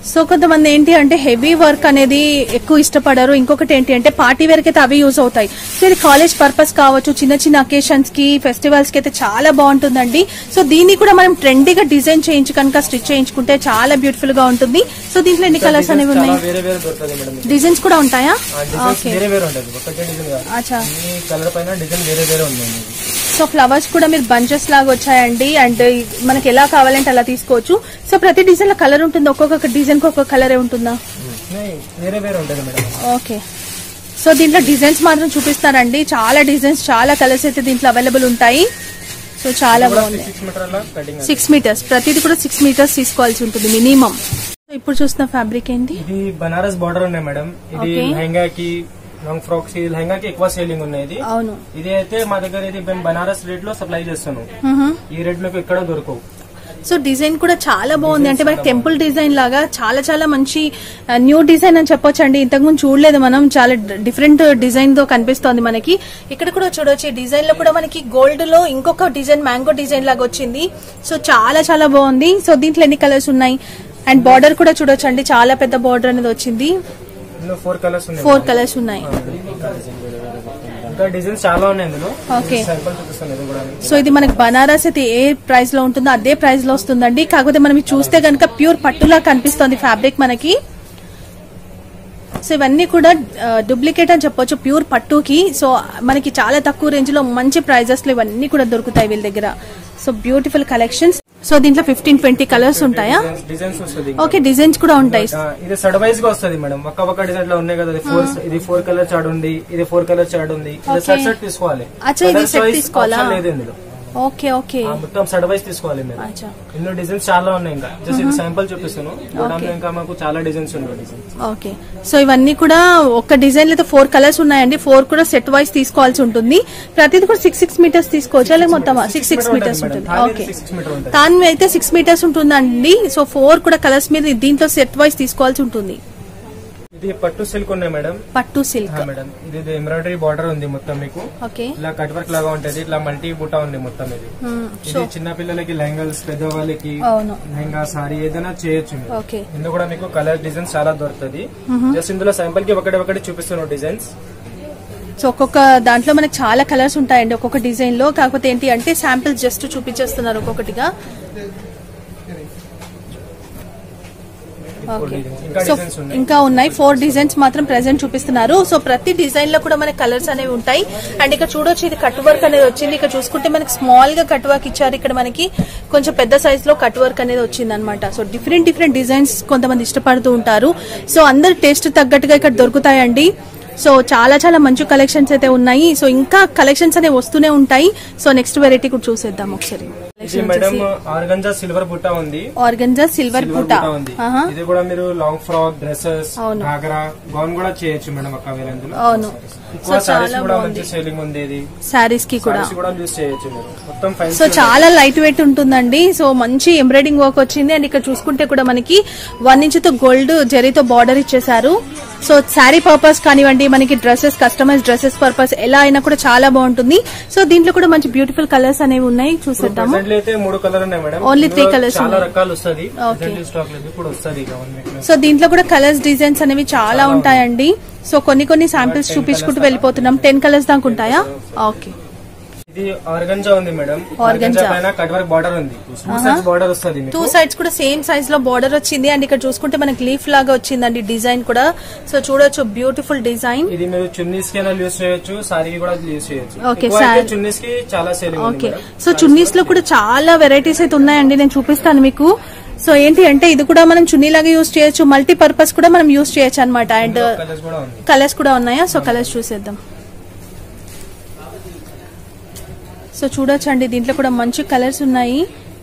B: సో కొంతమంది ఏంటి అంటే హెవీ వర్క్ అనేది ఎక్కువ ఇష్టపడరు ఇంకొకటి ఏంటి అంటే పార్టీ వేర్ కి అయితే అవి యూజ్ అవుతాయి సో ఇది కాలేజ్ పర్పస్ కావచ్చు చిన్న చిన్న అకేషన్స్ కి ఫెస్టివల్స్ కి అయితే చాలా బాగుంటుందండి సో దీన్ని కూడా మనం ట్రెండీగా డిజైన్ చేయించి కనుక స్టిచ్ చేయించుకుంటే చాలా బ్యూటిఫుల్ గా ఉంటుంది సో దీంట్లో ఎన్ని కలర్స్ అనేవి
A: చాలా
B: ఉన్నాయి
A: వేరే వేరే దొరుకుతుంది మేడం మీకు.
B: డిజైన్స్ కూడా ఉంటాయా
A: ఆ డిజైన్స్
B: ఓకే
A: వేరే వేరే ఉంటుంది ఒకటే డిజైన్ కాదు
B: అచ్చా
A: ఈ కలర్ పైన డిజైన్ వేరే వేరే ఉంది
B: సో ఫ్లవర్స్ కూడా మీరు బంచెస్ లాగా వచ్చాయండి అండ్ మనకి ఎలా కావాలంటే అలా తీసుకోవచ్చు సో ప్రతి డిజైన్ లో కలర్ ఉంటుంది ఒక్కొక్క డిజైన్ కి ఒక్కొక్క కలరే ఉంటుందా
A: వేరే వేరే ఉంటుంది మేడం
B: ఓకే సో దీంట్లో డిజైన్స్ మాత్రం చూపిస్తారండి చాలా డిజైన్స్ చాలా కలర్స్ అయితే దీంట్లో అవైలబుల్ ఉంటాయి సో చాలా బాగుంది
A: సిక్స్ మీటర్ అలా కటింగ్
B: సిక్స్ మీటర్స్ ప్రతిది కూడా సిక్స్ మీటర్స్ తీసుకోవాల్సి ఉంటుంది మినిమం ఇప్పుడు చూస్తున్న ఫ్యాబ్రిక్ ఏంటి
A: ఇది బనారస్ బార్డర్ ఉన్నాయి మేడం ఇది
B: Okay.
A: లెహంగాకి లాంగ్ ఫ్రాక్స్ కి లెహంగాకి ఎక్కువ సేలింగ్ ఉన్నాయి ఇది
B: అవును
A: ఇది అయితే మా దగ్గర ఇది మేము బనారస్ రేట్ లో సప్లై చేస్తాను
B: మ్హూ.
A: ఈ రేట్ మీకు ఎక్కడ దొరకవు
B: సో డిజైన్ కూడా చాలా బాగుంది అంటే మనకి టెంపుల్ డిజైన్ లాగా చాలా చాలా మంచి న్యూ డిజైన్ అని చెప్పొచ్చు అండి ఇంతకుముందు చూడలేదు మనం చాలా డిఫరెంట్ డిజైన్ తో కనిపిస్తోంది మనకి ఇక్కడ కూడా చూడొచ్చు ఈ డిజైన్ లో కూడా మనకి గోల్డ్ లో ఇంకొక డిజైన్ మ్యాంగో డిజైన్ లాగా వచ్చింది సో చాలా చాలా బాగుంది సో దీంట్లో ఎన్ని కలర్స్ ఉన్నాయి అండ్ బార్డర్ కూడా చూడొచ్చు అండి చాలా పెద్ద బార్డర్ అనేది వచ్చింది
A: ఇందులో ఫోర్ కలర్స్ ఉన్నాయి
B: ఫోర్ కలర్స్ ఉన్నాయి
A: ఇంకా డిజైన్స్ చాలా ఉన్నాయి ఇందులో
B: Okay.
A: సైకిల్ చూపిస్తాను ఇది కూడా మీకు.
B: సో ఇది మనకి బనారస్ అయితే ఏ ప్రైస్ లో ఉంటుందో అదే ప్రైస్ లో వస్తుందండి కాకపోతే మనం ఇది చూస్తే గనుక ప్యూర్ పట్టులా కనిపిస్తుంది ఫ్యాబ్రిక్ మనకి సో ఇవన్నీ కూడా డూప్లికేట్ అని చెప్పొచ్చు ప్యూర్ పట్టుకి సో మనకి చాలా తక్కువ రేంజ్ లో మంచి ప్రైజెస్ లో ఇవన్నీ కూడా దొరుకుతాయి వీళ్ళ దగ్గర సో బ్యూటిఫుల్ కలెక్షన్స్ సో దీంట్లో ఫిఫ్టీన్ ట్వంటీ కలర్స్ ఉంటాయా
A: డిజైన్స్- డిజైన్స్ వస్తుంది
B: ఓకే డిజైన్స్ కూడా ఉంటాయి
A: ఆ, ఇది సడ్ వైజ్ గా వస్తుంది మేడం ఒక్క ఒక్క డిజైన్ లో ఉన్నాయి కదా ఇది ఫోర్ ఇది ఫోర్ కలర్ చార్ట్ ఉంది ఇది ఫోర్ కలర్ చార్ట్ ఉంది ఇది
B: Okay.
A: సెట్ సెట్ తీసుకోవాలి
B: అచ్చా, ఇది
A: Colours
B: set
A: wise
B: తీసుకోవాలా?
A: option లేదు ఇందులో
B: ఓకే ఓకే
A: ఆ, మొత్తం సడ్ వైజ్ తీసుకోవాలి మీరు
B: అచ్చా
A: ఇందులో డిజైన్స్ చాలా ఉన్నాయి ఇంకా జస్ట్ ఇది శాంపుల్ చూపిస్తాను గోడంలో ఇంకా మాకు చాలా డిజైన్స్ ఉన్నాయి డిజైన్స్
B: ఓకే సో ఇవన్నీ కూడా ఒక డిజైన్ అయితే ఫోర్ కలర్స్ ఉన్నాయండి ఫోర్ కూడా సెట్ వైస్ తీసుకోవాల్సి ఉంటుంది ప్రతిది కూడా సిక్స్ సిక్స్ మీటర్స్ తీసుకోవచ్చా లేక మొత్తం సిక్స్ సిక్స్ మీటర్స్ ఉంటుంది ఓకే
A: సిక్స్ మీటర్ ఉంటుంది
B: తాను అయితే సిక్స్ మీటర్స్ ఉంటుందండి సో ఫోర్ కూడా కలర్స్ మీద దీంట్లో సెట్ వైస్ తీసుకోవాల్సి ఉంటుంది
A: ఇది పట్టు సిల్క్ ఉన్నాయి మేడం
B: పట్టు సిల్క్
A: ఆ, మేడం ఇది ఎంబ్రాయిడరీ బార్డర్ ఉంది మొత్తం మీకు
B: ఓకే
A: ఇలా కట్ వర్క్ లాగా ఉంటది ఇట్లా మల్టీ బుట్ట ఉంది మొత్తం ఇది ఇది చిన్న పిల్లలకి లెహంగల్స్ పెద్దవాళ్ళకి
B: అవును
A: లెహంగా సారీ ఏదైనా చేయొచ్చు మీరు
B: ఓకే
A: ఇందులో కూడా మీకు కలర్ డిజైన్స్ చాలా దొరుకుతుంది జస్ట్ ఇందులో శాంపుల్ కి ఒకటి ఒకటి చూపిస్తున్నాను డిజైన్స్
B: సో ఒక్కొక్క దాంట్లో మనకి చాలా కలర్స్ ఉంటాయండి ఒక్కొక్క డిజైన్ లో కాకపోతే ఏంటి అంటే శాంపిల్ జస్ట్ చూపించేస్తున్నారు ఒక్కొక్కటిగా ఓకే
A: ఇంకా
B: సో
A: డిజైన్స్ ఉన్నాయి
B: ఇంకా ఉన్నాయి ఫోర్ డిజైన్స్ మాత్రం ప్రెసెంట్ చూపిస్తున్నారు సో ప్రతి డిజైన్ లో కూడా మనకి కలర్స్ అనేవి ఉంటాయి అండ్ ఇక్కడ చూడొచ్చు ఇది కట్ వర్క్ అనేది వచ్చింది ఇక్కడ చూసుకుంటే మనకి స్మాల్ గా కట్ వర్క్ ఇచ్చారు ఇక్కడ మనకి కొంచెం పెద్ద సైజ్ లో కట్ వర్క్ అనేది వచ్చింది అనమాట సో డిఫరెంట్ డిఫరెంట్ డిజైన్స్ కొంతమంది ఇష్టపడుతూ ఉంటారు సో అందరు టేస్ట్ తగ్గట్టుగా ఇక్కడ దొరుకుతాయండి సో చాలా చాలా మంచి కలెక్షన్స్ అయితే ఉన్నాయి సో ఇంకా కలెక్షన్స్ అనేవి వస్తూనే ఉంటాయి సో నెక్స్ట్ వెరైటీ కూడా చూసేద్దాం ఒకసారి
A: ఇది మేడం ఆర్గంజా సిల్వర్ బుట్ట ఉంది
B: ఆర్గంజా సిల్వర్
A: సిల్వర్
B: బుట్ట
A: బుట్ట ఉంది ఇది కూడా మీరు లాంగ్ ఫ్రాక్ డ్రెస్సెస్
B: అవును.
A: గాగ్రా గౌన్ కూడా చేయొచ్చు మేడం ఒకవేళ ఇందులో
B: అవును
A: ఎక్కువ సారీస్ కూడా మంచి సేలింగ్ ఉంది ఇది
B: శారీస్ కి కూడా
A: సారీస్ కూడా యూస్ చేయొచ్చు మీరు మొత్తం ఫైన్
B: సో చాలా లైట్ వెయిట్ ఉంటుందండి సో మంచి ఎంబ్రాయిడింగ్ వర్క్ వచ్చింది అండ్ ఇక్కడ చూసుకుంటే కూడా మనకి వన్ ఇంచ్ తో గోల్డ్ జరీతో బార్డర్ ఇచ్చేసారు సో శారీ పర్పస్ కానివ్వండి మనకి డ్రెస్సెస్ కస్టమైజ్ డ్రెస్సెస్ పర్పస్ ఎలా అయినా కూడా చాలా బాగుంటుంది సో దీంట్లో కూడా మంచి బ్యూటిఫుల్ కలర్స్ అనేవి ఉన్నాయి చూసేద్దాము
A: ప్రెసెంట్లీ అయితే మూడు కలర్ ఉన్నాయి మేడం
B: Only three
A: ఇందులో
B: colours
A: చాలా
B: ఉన్నాయి.
A: రకాలు వస్తుంది
B: Okay.
A: స్టాక్ లేదు ఇప్పుడు వస్తుంది ఇక వన్ వీక్
B: సో దీంట్లో కూడా కలర్స్ డిజైన్స్ అనేవి చాలా ఉంటాయండి సో కొన్ని కొన్ని శాంపిల్స్ చూపించుకుంటూ వెళ్ళిపోతున్నాం టెన్ కలర్స్ దాకా ఉంటాయా ఓకే
A: ఇది ఆర్గంజా ఉంది మేడం
B: Organza.
A: ఆర్గంజా పైన కట్ వర్క్ బార్డర్ ఉంది టూ సైడ్స్ బార్డర్ వస్తుంది
B: టూ
A: మీకు
B: సైడ్స్ కూడా సేమ్ సైజ్ లో బార్డర్ వచ్చింది అండ్ ఇక్కడ చూసుకుంటే మనకి లీఫ్ లాగా వచ్చిందండి డిజైన్ కూడా సో చూడొచ్చు బ్యూటిఫుల్ డిజైన్
A: ఇది మీరు చున్నీస్ కి యూస్ చేయొచ్చు సారీకి కూడా యూస్ చేయొచ్చు
B: Okay,
A: ఎక్కువ అయితే
B: saree.
A: చున్నీస్ కి చాలా సేలింగ్ ఉంది
B: ఓకే
A: మేడం
B: సో చున్నీస్ లో కూడా చాలా వెరైటీస్ అయితే ఉన్నాయండి నేను చూపిస్తాను మీకు సో ఏంటి అంటే ఇది కూడా మనం చున్నీ లాగా యూస్ చేయొచ్చు మల్టీ పర్పస్ కూడా మనం యూస్ చేయొచ్చు అనమాట అండ్
A: కలర్స్ కూడా ఉంది
B: కలర్స్ కూడా ఉన్నాయా సో కలర్స్ చూసేద్దాం సో చూడొచ్చండి దీంట్లో కూడా మంచి కలర్స్ ఉన్నాయి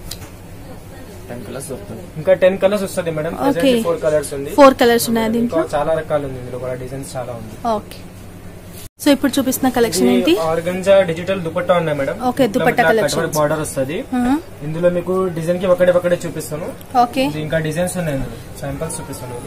A: ఇంకా టెన్ కలర్స్ వస్తుంది మేడం
B: Okay.
A: ఫోర్ కలర్స్ ఉంది
B: ఫోర్ కలర్స్ ఉన్నాయి దీంట్లో
A: ఇంకా చాలా రకాలు ఉంది ఇందులో కూడా డిజైన్స్ చాలా ఉంది
B: ఓకే సో ఇప్పుడు చూపిస్తున్న కలెక్షన్ ఏంటి
A: ఆర్గంజా డిజిటల్ దుపట్టా ఉన్నాయి madam
B: Okay, dupatta collections.
A: Border వస్తుంది
B: మ్మ్.
A: ఇందులో మీకు డిజైన్ కి ఒకటి ఒకటి చూపిస్తాను
B: ఓకే
A: ఇది ఇంకా డిజైన్స్ ఉన్నాయి ఇందులో శాంపిల్స్ చూపిస్తాను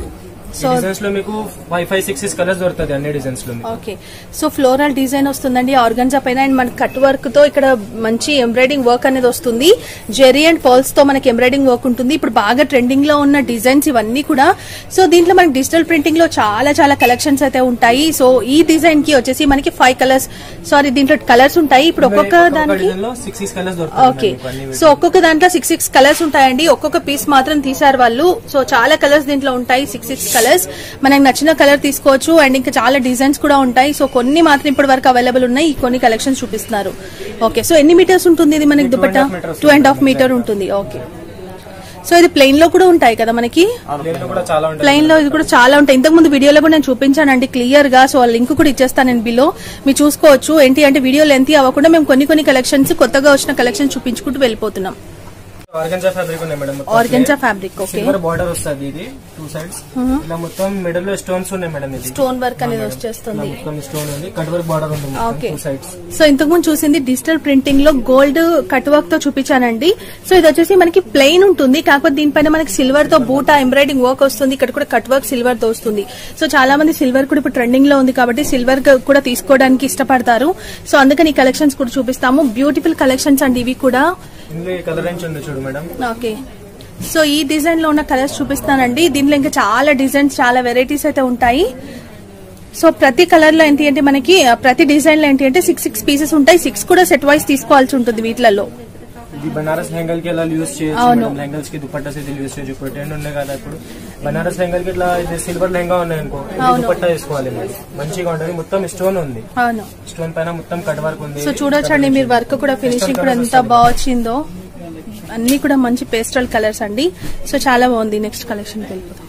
B: సో
A: డిజైన్స్ లో మీకు five five six six colours దొరుకుతుంది అన్ని డిజైన్స్ లో మీకు.
B: ఓకే సో ఫ్లోరల్ డిజైన్ వస్తుందండి ఆర్గన్జా పైన అండ్ మన కట్ వర్క్ తో ఇక్కడ మంచి ఎంబ్రాయిడింగ్ వర్క్ అనేది వస్తుంది జెరీ అండ్ పర్ల్స్ తో మనకి ఎంబ్రాయిడింగ్ వర్క్ ఉంటుంది ఇప్పుడు బాగా ట్రెండింగ్ లో ఉన్న డిజైన్స్ ఇవన్నీ కూడా సో దీంట్లో మనకి డిజిటల్ ప్రింటింగ్ లో చాలా చాలా కలెక్షన్స్ అయితే ఉంటాయి సో ఈ డిజైన్ కి వచ్చేసి మనకి ఫైవ్ కలర్స్ సారీ దీంట్లో కలర్స్ ఉంటాయి ఇప్పుడు ఒక్కొక్క దానికి
A: డిజైన్ లో సిక్స్ సిక్స్ కలర్స్ దొరుకుతాయి
B: ఓకే
A: మీకు అన్ని
B: సో ఒక్కొక్క దాంట్లో సిక్స్ సిక్స్ కలర్స్ ఉంటాయండి ఒక్కొక్క పీస్ మాత్రం తీసారు వాళ్ళు సో చాలా కలర్స్ దీంట్లో ఉంటాయి సిక్స్ సిక్స్ కలర్స్ మనకు నచ్చిన కలర్ తీసుకోవచ్చు అండ్ ఇంకా చాలా డిజైన్స్ కూడా ఉంటాయి సో కొన్ని మాత్రం ఇప్పటి వరకు అవైలబుల్ ఉన్నాయి ఈ కొన్ని కలెక్షన్స్ చూపిస్తున్నారు ఓకే సో ఎన్ని మీటర్స్ ఉంటుంది ఇది మనకి
A: ఇది two and
B: dupatta
A: half meters
B: two and half
A: ఉంటుంది.
B: మీటర్ ఉంటుంది ఓకే సో ఇది ప్లెయిన్ లో కూడా ఉంటాయి కదా మనకి
A: ప్లేన్ లో కూడా చాలా ఉంటాయి
B: ప్లెయిన్ లో ఇది కూడా చాలా ఉంటాయి ఇంతకు ముందు వీడియోలో కూడా నేను చూపించానండి క్లియర్ గా సో ఆ లింక్ కూడా ఇచ్చేస్తాను నేను బిలో మీరు చూసుకోవచ్చు ఏంటి అంటే వీడియో లెంత్ అవ్వకుండా మేము కొన్ని కొన్ని కలెక్షన్స్ కొత్తగా వచ్చిన కలెక్షన్ చూపించుకుంటూ వెళ్ళిపోతున్నాం
A: ఆర్గన్జా ఫ్యాబ్రిక్ ఉన్నాయి madam
B: organza fabric okay
A: silver border వస్తుంది ఇది టూ సైడ్స్ ఇలా మొత్తం మిడిల్ లో స్టోన్స్ ఉన్నాయి మేడం ఇది
B: స్టోన్ వర్క్ అనేది
A: ఇలా
B: వచ్చేస్తుంది
A: మొత్తం స్టోన్ ఉంది కట్ వర్క్ బార్డర్ ఉంది
B: ఓకే
A: టూ సైడ్స్
B: సో ఇంతకు ముందు చూసింది డిజిటల్ ప్రింటింగ్ లో గోల్డ్ కట్ వర్క్ తో చూపించానండి సో ఇది వచ్చేసి మనకి ప్లెయిన్ ఉంటుంది కాకపోతే దీనిపైన మనకి సిల్వర్ తో బూటా ఎంబ్రాయిడింగ్ వర్క్ వస్తుంది ఇక్కడ కూడా కట్ వర్క్ సిల్వర్ తో వస్తుంది సో చాలా మంది సిల్వర్ కూడా ఇప్పుడు ట్రెండింగ్ లో ఉంది కాబట్టి సిల్వర్ కూడా తీసుకోవడానికి ఇష్టపడతారు సో అందుకని ఈ కలెక్షన్స్ కూడా చూపిస్తాము బ్యూటిఫుల్ కలెక్షన్స్ అండి ఇవి కూడా
A: ఇందులో ఈ కలర్ రేంజ్ ఉంది చూడు మేడం
B: ఓకే సో ఈ డిజైన్ లో ఉన్న కలర్స్ చూపిస్తానండి దీనిలో ఇంకా చాలా డిజైన్స్ చాలా వెరైటీస్ అయితే ఉంటాయి సో ప్రతి కలర్ లో ఏంటి అంటే మనకి ఆ, ప్రతి డిజైన్ లో ఏంటి అంటే సిక్స్ సిక్స్ పీసెస్ ఉంటాయి సిక్స్ కూడా సెట్ వైస్ తీసుకోవాల్సి ఉంటుంది వీటిలలో
A: ఇది బనారస్ లెహంగల్ కి ఇలా యూస్ చేయొచ్చు
B: అవును.
A: మేడం లెహంగల్స్ కి దుపట్టా ఇది యూస్ చేయొచ్చు ఇప్పుడు ట్రెండ్ ఉన్నాయి కదా ఇప్పుడు బనారస్ లెహంగల్ కి ఇట్లా ఇది సిల్వర్ లెహంగా ఉన్నాయి అనుకో ఇది
B: అవును.
A: దుపట్టా వేసుకోవాలి మేడం మంచిగా ఉంటుంది మొత్తం స్టోన్ ఉంది
B: అవును
A: స్టోన్ పైన మొత్తం కట్ వర్క్ ఉంది
B: సో చూడొచ్చండి మీరు వర్క్ కూడా ఫినిషింగ్ కూడా ఎంత బాగా వచ్చిందో అన్ని కూడా మంచి పేస్టల్ కలర్స్ అండి సో చాలా బాగుంది నెక్స్ట్ కలెక్షన్ వెళ్ళిపోతాం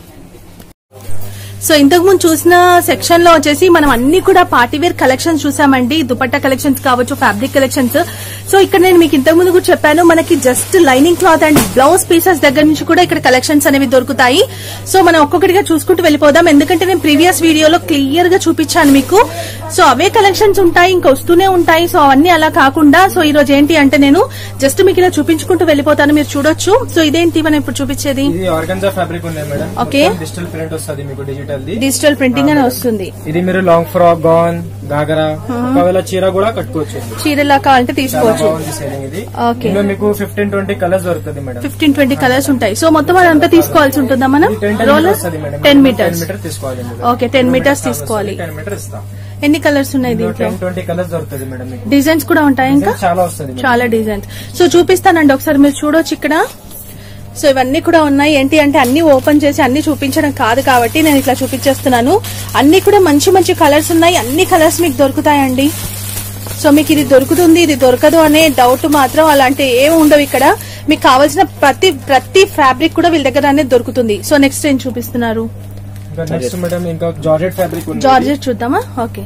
B: సో ఇంతకు ముందు చూసిన సెక్షన్ లో వచ్చేసి మనం అన్ని కూడా పార్టీవేర్ కలెక్షన్స్ చూసామండి దుపట్టా కలెక్షన్స్ కావచ్చు ఫ్యాబ్రిక్ కలెక్షన్స్ సో ఇక్కడ నేను మీకు ఇంతకు ముందు కూడా చెప్పాను మనకి just lining cloth and blouse pieces దగ్గర నుంచి కూడా ఇక్కడ కలెక్షన్స్ అనేవి దొరుకుతాయి సో మనం ఒక్కొక్కటిగా చూసుకుంటూ వెళ్ళిపోదాం ఎందుకంటే నేను ప్రీవియస్ వీడియోలో క్లియర్ గా చూపించాను మీకు సో అవే కలెక్షన్స్ ఉంటాయి ఇంకా వస్తూనే ఉంటాయి సో అవన్నీ అలా కాకుండా సో ఈ రోజు ఏంటి అంటే నేను జస్ట్ మీకు ఇలా చూపించుకుంటూ వెళ్ళిపోతాను మీరు చూడొచ్చు సో ఇదేంటి మనం ఇప్పుడు చూపించేది
A: ఇది ఆర్గన్జా ఫ్యాబ్రిక్ ఉంది మేడం
B: Okay.
A: డిజిటల్ ప్రింట్ వస్తుంది మీకు డిజిటల్ ది
B: డిజిటల్ ప్రింటింగ్ అని వస్తుంది
A: ఇది మీరు లాంగ్ ఫ్రాక్ గౌన్ గాగరా ఒకవేళ చీర కూడా కట్టుకోవచ్చు
B: చీరలా కావాలంటే
A: చాలా
B: తీసుకోవచ్చు
A: బాగుంది సేలింగ్ ఇది
B: Okay.
A: ఇందులో మీకు ఫిఫ్టీన్ ట్వంటీ కలర్స్ దొరుకుతుంది మేడం
B: ఫిఫ్టీన్ ట్వంటీ కలర్స్ ఉంటాయి సో మొత్తం అదంతా తీసుకోవాల్సి ఉంటుందా మనం
A: టెన్ టెన్
B: రోల్
A: వస్తుంది madam
B: ten
A: ten
B: metres
A: metre తీసుకోవాలి
B: Okay, 10 meters తీసుకోవాలి.
A: టెన్ మీటర్ ఇస్తాం
B: ఎన్ని కలర్స్ ఉన్నాయి దీంట్లో
A: టెన్ ట్వంటీ కలర్స్ దొరుకుతుంది మేడం మీకు
B: డిజైన్స్ కూడా ఉంటాయి ఇంకా
A: Designs చాలా వస్తుంది మేడం.
B: చాలా డిజైన్స్ సో చూపిస్తానండి ఒకసారి మీరు చూడొచ్చు ఇక్కడ సో ఇవన్నీ కూడా ఉన్నాయి ఏంటి అంటే అన్ని ఓపెన్ చేసి అన్ని చూపించడం కాదు కాబట్టి నేను ఇట్లా చూపించేస్తున్నాను అన్ని కూడా మంచి మంచి కలర్స్ ఉన్నాయి అన్ని కలర్స్ మీకు దొరుకుతాయండి సో మీకు ఇది దొరుకుతుంది ఇది దొరకదు అనే డౌట్ మాత్రం అలాంటి ఏమి ఉండవు ఇక్కడ మీకు కావాల్సిన ప్రతి ప్రతి ఫ్యాబ్రిక్ కూడా వీళ్ళ దగ్గర అనేది దొరుకుతుంది సో నెక్స్ట్ ఏం చూపిస్తున్నారు
A: ఇంకా నెక్స్ట్ మేడం ఇంకా జార్జెట్ ఫ్యాబ్రిక్ ఉంది
B: జార్జెట్ చూద్దామా ఓకే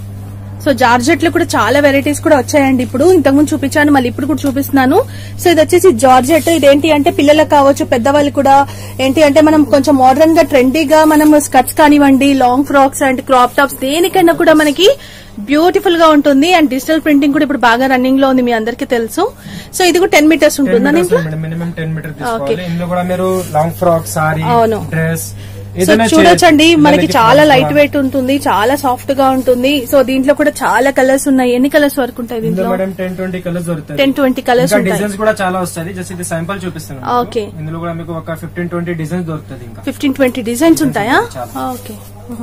B: సో జార్జెట్ లో కూడా చాలా వెరైటీస్ కూడా వచ్చాయండి ఇప్పుడు ఇంతకుముందు చూపించాను మళ్ళీ ఇప్పుడు కూడా చూపిస్తున్నాను సో ఇది వచ్చేసి జార్జెట్ ఇదేంటి అంటే పిల్లలకు కావచ్చు పెద్దవాళ్ళు కూడా ఏంటి అంటే మనం కొంచెం మోడర్న్ గా ట్రెండీగా మనం స్కర్ట్స్ కానివ్వండి long frocks and crop tops దేనికైనా కూడా మనకి బ్యూటిఫుల్ గా ఉంటుంది అండ్ డిజిటల్ ప్రింటింగ్ కూడా ఇప్పుడు బాగా రన్నింగ్ లో ఉంది మీ అందరికీ తెలుసు సో ఇది కూడా టెన్ మీటర్స్ ఉంటుందా దీంట్లో
A: మినిమం టెన్ మీటర్ తీసుకోవాలి ఇందులో కూడా మీరు లాంగ్ ఫ్రాక్ సారీ
B: అవును.
A: డ్రెస్
B: సో చూడొచ్చండి మనకి చాలా లైట్ వెయిట్ ఉంటుంది చాలా సాఫ్ట్ గా ఉంటుంది సో దీంట్లో కూడా చాలా కలర్స్ ఉన్నాయి ఎన్ని కలర్స్ వరకు ఉంటాయి
A: ఇందులో
B: దీంట్లో
A: మేడం టెన్ ట్వంటీ కలర్స్ దొరుకుతాయి
B: టెన్ ట్వంటీ కలర్స్
A: ఇంకా
B: ఉంటాయి
A: డిజైన్స్ కూడా చాలా వస్తాయి జస్ట్ ఇది శాంపుల్ చూపిస్తున్నాను
B: Okay.
A: మీకు. ఇందులో కూడా మీకు ఒక ఫిఫ్టీన్ ట్వంటీ డిజైన్స్ దొరుకుతుంది ఇంకా
B: ఫిఫ్టీన్ ట్వంటీ డిజైన్స్ ఉంటాయా
A: చాలా.
B: ఓకే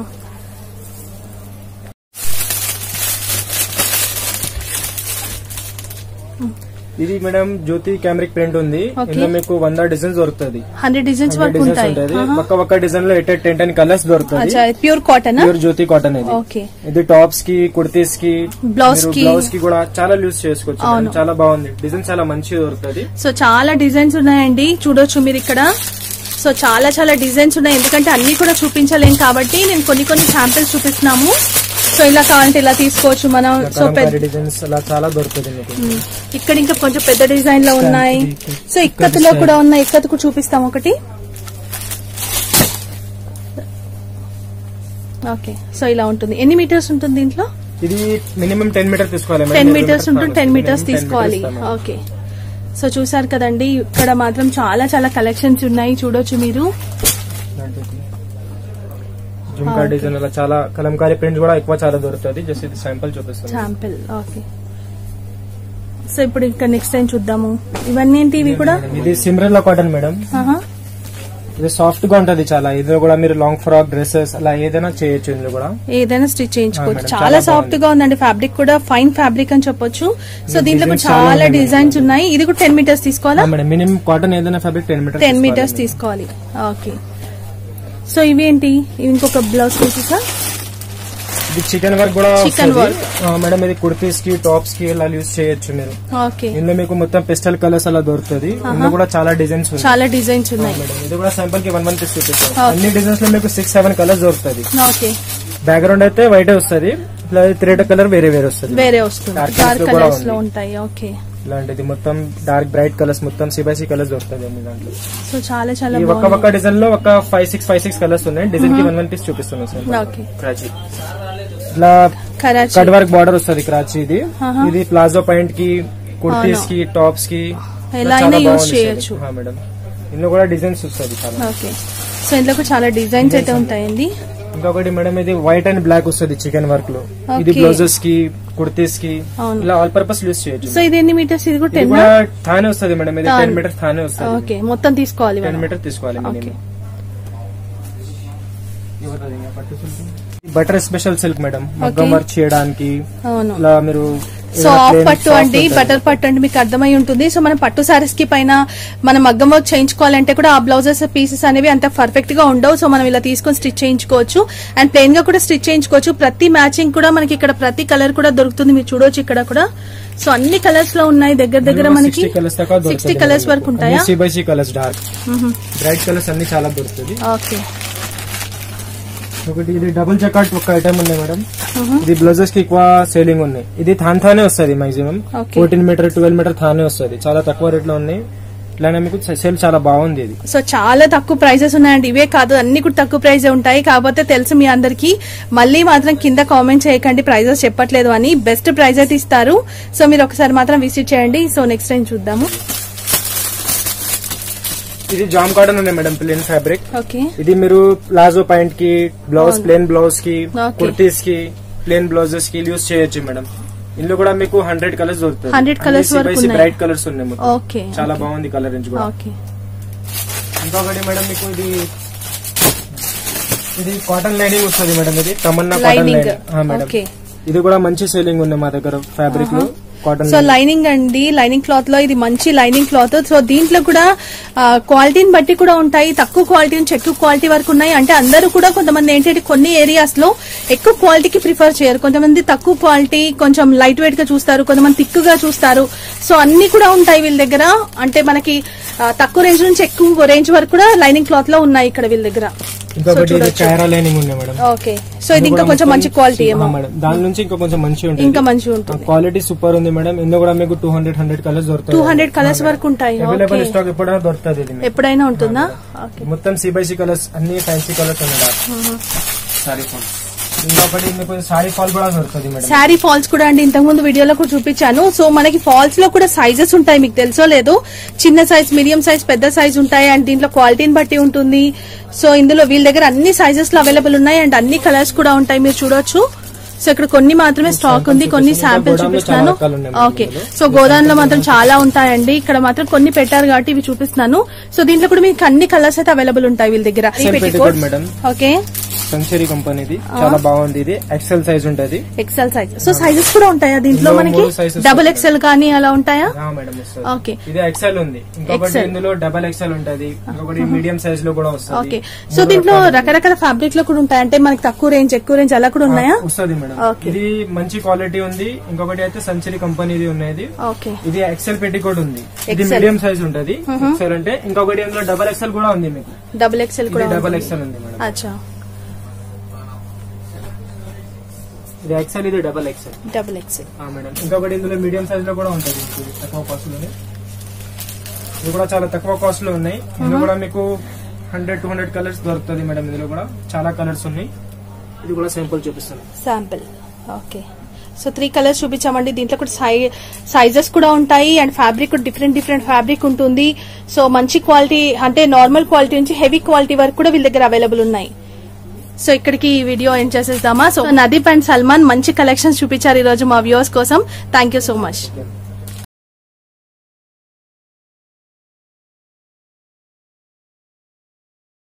A: ఇది మేడం జ్యోతి కెమెరిక్ ప్రింట్ ఉంది
B: Okay.
A: ఇందులో మీకు వంద డిజైన్స్ దొరుకుతుంది
B: హండ్రెడ్ డిజైన్స్ వరకు
A: డిజైన్స్
B: ఉంటాయి
A: ఉంటుంది ఒక్క ఒక్క డిజైన్ లో ఎయిట్ టెన్ టెన్ కలర్స్ దొరుకుతుంది
B: అచ్చా pure cotton
A: pure Jyoti cotton ఇది
B: ఓకే
A: ఇది టాప్స్ కి కుర్తీస్ కి
B: Blouse
A: మీరు
B: కి.
A: బ్లౌజ్ కి కూడా చాలా యూస్ చేసుకోవచ్చు
B: అవును.
A: మేడం. చాలా బాగుంది డిజైన్ చాలా మంచిగా దొరుకుతుంది
B: సో చాలా డిజైన్స్ ఉన్నాయండి చూడొచ్చు మీరు ఇక్కడ సో చాలా చాలా డిజైన్స్ ఉన్నాయి ఎందుకంటే అన్ని కూడా చూపించలేం కాబట్టి నేను కొన్ని కొన్ని శాంపిల్స్ చూపిస్తున్నాము సో ఇలా కావాలంటే ఇలా తీసుకోవచ్చు మనం సో పెద్ద
A: డిజైన్స్ అలా చాలా దొరుకుతుంది మీకు
B: ఉమ్. ఇక్కడ ఇంకా కొంచెం పెద్ద డిజైన్ లో ఉన్నాయి సో ఇక్కత్తులో కూడా ఉన్నాయి ఇక్కత్తుకు చూపిస్తాం ఒకటి ఓకే సో ఇలా ఉంటుంది ఎన్ని మీటర్స్ ఉంటుంది దీంట్లో
A: ఇది మినిమం టెన్ మీటర్ తీసుకోవాలి మేడం.
B: టెన్
A: ఇరవై
B: మీటర్స్
A: మీటర్స్
B: ఉంటుంది టెన్
A: కావాలి.
B: మీటర్స్
A: Minimum 10
B: తీసుకోవాలి
A: meters కావాలి.
B: ఓకే సో చూసారు కదండి ఇక్కడ మాత్రం చాలా చాలా కలెక్షన్స్ ఉన్నాయి చూడొచ్చు మీరు
A: జుమ్కా డిజైన్ అలా చాలా కలంకారీ ప్రింట్ కూడా ఎక్కువ చాలా దొరుకుతుంది జస్ట్ ఇది శాంపుల్ చూపిస్తుంది
B: శాంపిల్ ఓకే సో ఇప్పుడు ఇంకా నెక్స్ట్ టైం చూద్దాము ఇవన్నీ ఏంటి ఇవి కూడా
A: ఇది సిమ్రెల్లా కాటన్ మేడం
B: ఆహా.
A: ఇది సాఫ్ట్ గా ఉంటది చాలా ఇందులో కూడా మీరు లాంగ్ ఫ్రాక్ డ్రెస్సెస్ అలా ఏదైనా చేయొచ్చు ఇందులో కూడా
B: ఏదైనా స్టిచ్ చేయించుకోవచ్చు
A: ఆ, మేడం,
B: చాలా
A: చాలా
B: సాఫ్ట్ గా ఉందండి ఫ్యాబ్రిక్ కూడా ఫైన్ ఫ్యాబ్రిక్ అని చెప్పొచ్చు సో
A: ఇది
B: దీంట్లో కూడా
A: designs చాలా
B: చాలా
A: ఉన్నాయి
B: డిజైన్స్ ఉన్నాయి ఇది కూడా టెన్ మీటర్స్ తీసుకోవాలా
A: మేడం మినిమం కాటన్ ఏదైనా fabric ten metres
B: ten metres తీసుకోవాలి ఓకే సో ఇవి ఏంటి ఇవి ఇంకొక బ్లౌజ్ పీసెసా
A: ఇది చికెన్ వర్క్ కూడా
B: Chicken
A: వస్తది.
B: work.
A: ఆ, మేడం ఇది కుర్తీస్ కి టాప్స్ కి ఇలా యూస్ చేయొచ్చు మీరు
B: ఓకే
A: ఇందులో మీకు మొత్తం పెస్టల్ కలర్స్ అలా దొరుకుతుంది ఇందులో కూడా చాలా డిజైన్స్ ఉన్నాయి
B: చాలా డిజైన్స్ ఉన్నాయి
A: మేడం ఇది కూడా శాంపుల్ కి వన్ వన్ పీస్ చూపిస్తాం
B: Okay.
A: అన్ని డిజైన్స్ లో మీకు సిక్స్ సెవెన్ కలర్స్ దొరుకుతుంది
B: ఓకే
A: బ్యాక్గ్రౌండ్ అయితే వైట్ వస్తుంది ఇట్లా థ్రెడ్ కలర్ వేరే వేరే వస్తుంది
B: వేరే వస్తుంది
A: Dark
B: డార్క్
A: colours లో కూడా
B: కలర్స్ లో
A: ఉంది.
B: ఉంటాయి ఓకే
A: ఇలాంటిది మొత్తం డార్క్ బ్రైట్ కలర్స్ మొత్తం సిబైసీ కలర్స్ దొరుకుతుంది అన్ని దాంట్లో
B: సో చాలా చాలా
A: ఈ ఒక్క
B: బాగుంది
A: ఒక్క డిజైన్ లో ఒక five six five six colours ఉన్నాయి డిజైన్ కి వన్ వన్ పీస్ చూపిస్తున్నాం సార్
B: Okay.
A: క్రాచీ ఇట్లా
B: కరాచీ
A: కట్ వర్క్ బార్డర్ వస్తుంది క్రాచీ ఇది
B: ఆహా.
A: ఇది ప్లాజో పాయింట్ కి కుర్తీస్ కి టాప్స్ కి
B: ఎలా
A: చాలా
B: అయినా యూజ్
A: బాగుంది
B: చేయొచ్చు.
A: సార్. ఆ, మేడం ఇందులో కూడా డిజైన్స్ వస్తుంది చాలా
B: ఓకే సో ఇందులో కూడా చాలా డిజైన్స్ అయితే ఉంటాయండి
A: ఇంకొకటి మేడం ఇది వైట్ అండ్ బ్లాక్ వస్తుంది చికెన్ వర్క్ లో ఇది
B: Okay.
A: బ్లౌజెస్ కి కుర్తీస్ కి
B: అవును.
A: ఇలా ఆల్ పర్పస్ యూస్ చేయొచ్చు
B: సో ఇది ఎన్ని మీటర్స్ ఇది కూడా
A: ఇది
B: టెన్
A: కూడా థానే వస్తుంది మేడం ఇది
B: థానే.
A: టెన్ మీటర్స్ థానే వస్తుంది
B: ఓకే మొత్తం తీసుకోవాలి
A: టెన్
B: మనం
A: మీటర్ తీసుకోవాలి
B: okay
A: minimum butter special silk madam మగ్గం
B: Okay.
A: వర్క్ చేయడానికి
B: అవును
A: ఇలా మీరు
B: సో
A: ఏదైనా
B: ఆఫ్
A: plain
B: పట్టు
A: soft
B: అండి
A: ఉంటుంది.
B: బటర్ పట్టు అంటే మీకు అర్థమై ఉంటుంది సో మనం పట్టు సారీస్ కి పైన మనం మగ్గం వర్క్ చేయించుకోవాలంటే కూడా ఆ బ్లౌజెస్ పీసెస్ అనేవి అంత పర్ఫెక్ట్ గా ఉండవు సో మనం ఇలా తీసుకొని స్టిచ్ చేయించుకోవచ్చు అండ్ ప్లెయిన్ గా కూడా స్టిచ్ చేయించుకోవచ్చు ప్రతి మ్యాచింగ్ కూడా మనకి ఇక్కడ ప్రతి కలర్ కూడా దొరుకుతుంది మీరు చూడొచ్చు ఇక్కడ కూడా సో అన్ని కలర్స్ లో ఉన్నాయి దగ్గర దగ్గర
A: ఇందులో
B: మనకి
A: 60 colours దాకా దొరుకుతుంది
B: సిక్స్టీ కలర్స్
A: మేడం.
B: వరకు ఉంటాయా
A: అన్ని CBC colours dark bright colours అన్ని చాలా దొరుకుతుంది
B: ఓకే
A: ఒకటి ఇది డబుల్ జకాట్ ఒక ఐటమ్ ఉన్నాయి మేడం ఇది బ్లౌజెస్ కి ఎక్కువ సేలింగ్ ఉన్నాయి ఇది థాన్ థానే వస్తుంది maximum
B: Okay.
A: Fourteen metre twelve metre థానే వస్తుంది చాలా తక్కువ రేట్ లో ఉన్నాయి ఇట్లానే మీకు సేల్ చాలా బాగుంది ఇది
B: సో చాలా తక్కువ ప్రైజెస్ ఉన్నాయండి ఇవే కాదు అన్ని కూడా తక్కువ ప్రైజ్ ఉంటాయి కాకపోతే తెలుసు మీ అందరికి మళ్ళీ మాత్రం కింద కామెంట్ చేయకండి ప్రైజెస్ చెప్పట్లేదు అని బెస్ట్ ప్రైజ్ అయితే ఇస్తారు సో మీరు ఒకసారి మాత్రం విజిట్ చేయండి సో నెక్స్ట్ టైం చూద్దాము
A: ఇది జామ్ కాటన్ ఉన్నాయి మేడం ప్లేన్ ఫ్యాబ్రిక్
B: ఓకే
A: ఇది మీరు ప్లాజో పాయింట్ కి బ్లౌజ్
B: అవును.
A: ప్లేన్ బ్లౌజ్ కి
B: Okay.
A: కుర్తీస్ కి ప్లేన్ బ్లౌజెస్ కి యూస్ చేయొచ్చు మేడం ఇందులో కూడా మీకు హండ్రెడ్ కలర్స్ దొరుకుతాయి
B: 100 colours వరకు ఉన్నాయి.
A: బ్రైట్ కలర్స్ ఉన్నాయి మొత్తం.
B: ఓకే
A: చాలా బాగుంది కలర్ రేంజ్ కూడా
B: ఓకే
A: ఇంకొకటి మేడం మీకు ఇది ఇది కాటన్ లైనింగ్ వస్తుంది మేడం ఇది తమన్నా కాటన్
B: లైనింగ్
A: లైనింగ్ ఆ, మేడం
B: ఓకే
A: ఇది కూడా మంచి సేలింగ్ ఉంది మా దగ్గర ఫ్యాబ్రిక్ లో కాటన్
B: సో లైనింగ్ అండి లైనింగ్ క్లాత్ లో ఇది మంచి లైనింగ్ క్లాత్ సో దీంట్లో కూడా ఆ, క్వాలిటీని బట్టి కూడా ఉంటాయి తక్కువ క్వాలిటీ నుంచి ఎక్కువ క్వాలిటీ వరకు ఉన్నాయి అంటే అందరూ కూడా కొంతమంది ఏంటంటే కొన్ని ఏరియాస్ లో ఎక్కువ క్వాలిటీకి ప్రిఫర్ చేయరు కొంతమంది తక్కువ క్వాలిటీ కొంచెం లైట్ వెయిట్ గా చూస్తారు కొంతమంది థిక్ గా చూస్తారు సో అన్ని కూడా ఉంటాయి వీళ్ళ దగ్గర అంటే మనకి ఆ, తక్కువ రేంజ్ నుంచి ఎక్కువ రేంజ్ వరకు కూడా లైనింగ్ క్లాత్ లో ఉన్నాయి ఇక్కడ వీళ్ళ దగ్గర
A: ఇంకొకటి ఇది
B: చూడొచ్చు.
A: చైరా లైనింగ్ ఉంది మేడం
B: ఓకే సో ఇది ఇంకా కొంచెం మంచి క్వాలిటీ ఏమో
A: మేడం దాని నుంచి ఇంకా కొంచెం మంచి ఉంటుంది
B: ఇంకా మంచిగా ఉంటుంది
A: క్వాలిటీ సూపర్ ఉంది మేడం ఇందులో కూడా మీకు టూ హండ్రెడ్ హండ్రెడ్ కలర్స్ దొరుకుతాయి
B: టూ హండ్రెడ్ కలర్స్ వరకు ఉంటాయి
A: అవైలబుల్
B: ఓకే
A: స్టాక్ ఎప్పుడైనా దొరుకుతుంది ఇది మీకు.
B: ఎప్పుడైనా ఉంటుందా ఓకే
A: మొత్తం సిబైసి కలర్స్ అన్ని ఫ్యాన్సీ కలర్స్ ఉన్నాయి సారీ ఫాల్ ఇంకొకటి మీకు సారీ ఫాల్ కూడా దొరుకుతుంది మేడం
B: శారీ ఫాల్స్ కూడా అండి ఇంతకు ముందు వీడియోలో కూడా చూపించాను సో మనకి ఫాల్స్ లో కూడా సైజెస్ ఉంటాయి మీకు తెలుసో లేదో చిన్న సైజ్ మీడియం సైజ్ పెద్ద సైజ్ ఉంటాయి అండ్ దీంట్లో క్వాలిటీని బట్టి ఉంటుంది సో ఇందులో వీళ్ళ దగ్గర అన్ని సైజెస్ లో అవైలబుల్ ఉన్నాయి అండ్ అన్ని కలర్స్ కూడా ఉంటాయి మీరు చూడొచ్చు సో ఇక్కడ కొన్ని మాత్రమే స్టాక్ ఉంది కొన్ని
A: చూపిస్తాను.
B: శాంపిల్
A: గోదాంలో
B: చూపిస్తున్నాను
A: చాలా రకాలు ఉన్నాయి
B: ఓకే
A: ఇందులో.
B: సో గోదాంలో మాత్రం చాలా ఉంటాయండి ఇక్కడ మాత్రం కొన్ని పెట్టారు కాబట్టి ఇవి చూపిస్తున్నాను సో దీంట్లో కూడా మీకు అన్ని కలర్స్ అయితే అవైలబుల్ ఉంటాయి వీళ్ళ దగ్గర ఈ
A: Excel
B: petticoats.
A: petticoat madam.
B: Okay
A: century కంపెనీది చాలా బాగుంది ఇది ఎక్సెల్ సైజ్ ఉంటది
B: ఎక్సెల్ సైజ్ సో సైజెస్ కూడా ఉంటాయా దీంట్లో
A: ఇందులో
B: మనకి
A: మూడు sizes
B: డబుల్
A: ఉంటాయి.
B: ఎక్సెల్ కానీ అలా ఉంటాయా
A: ఆ, మేడం వస్తుంది.
B: ఓకే
A: ఇది ఎక్సెల్ ఉంది ఇంకొకటి
B: XL.
A: ఇందులో డబల్ ఎక్సెల్ ఉంటది ఇంకొకటి మీడియం సైజ్ లో కూడా వస్తుంది
B: ఓకే సో దీంట్లో రకరకాల ఫ్యాబ్రిక్ లో కూడా ఉంటాయి అంటే మనకి తక్కువ రేంజ్ ఎక్కువ రేంజ్ అలా కూడా ఉన్నాయా
A: వస్తుంది మేడం
B: Okay.
A: ఇది మంచి క్వాలిటీ ఉంది ఇంకొకటి అయితే సెంచరీ కంపెనీది ఉన్నది
B: ఓకే
A: ఇది ఎక్సెల్ పెట్టికోట్ ఉంది ఇది
B: XL.
A: మీడియం సైజ్ ఉంటది ఎక్సెల్ అంటే ఇంకొకటి ఇందులో డబల్ ఎక్సెల్ కూడా ఉంది మీకు
B: డబుల్ ఎక్సెల్
A: ఇది
B: కూడా
A: డబల్
B: ఉంటుంది.
A: ఎక్సెల్ ఉంది మేడం
B: అచ్చా
A: ఇది ఎక్సెల్ ఇది double XL
B: double XL
A: madam ఇంకొకటి ఇందులో మీడియం సైజ్ లో కూడా ఉంటుంది ఇది తక్కువ కాస్ట్ లోనే ఇది కూడా చాలా తక్కువ కాస్ట్ లో ఉన్నాయి ఇందులో కూడా మీకు హండ్రెడ్ టూ హండ్రెడ్ కలర్స్ దొరుకుతుంది మేడం ఇందులో కూడా చాలా కలర్స్ ఉన్నాయి ఇది కూడా సింపుల్ చూపిస్తాను
B: sample okay so three colours చూపించామండి దీంట్లో కూడా సై సైజెస్ కూడా ఉంటాయి and fabric different different fabric ఉంటుంది సో మంచి క్వాలిటీ అంటే నార్మల్ క్వాలిటీ నుంచి హెవీ క్వాలిటీ వరకు కూడా వీళ్ళ దగ్గర అవైలబుల్ ఉన్నాయి సో ఇక్కడికి ఈ వీడియో ఎండ్ చేసేద్దామా సో నదీప్ అండ్ సల్మాన్ మంచి కలెక్షన్స్ చూపించారు ఈ రోజు మా వ్యూవర్స్ కోసం థ్యాంక్ యూ సో మచ్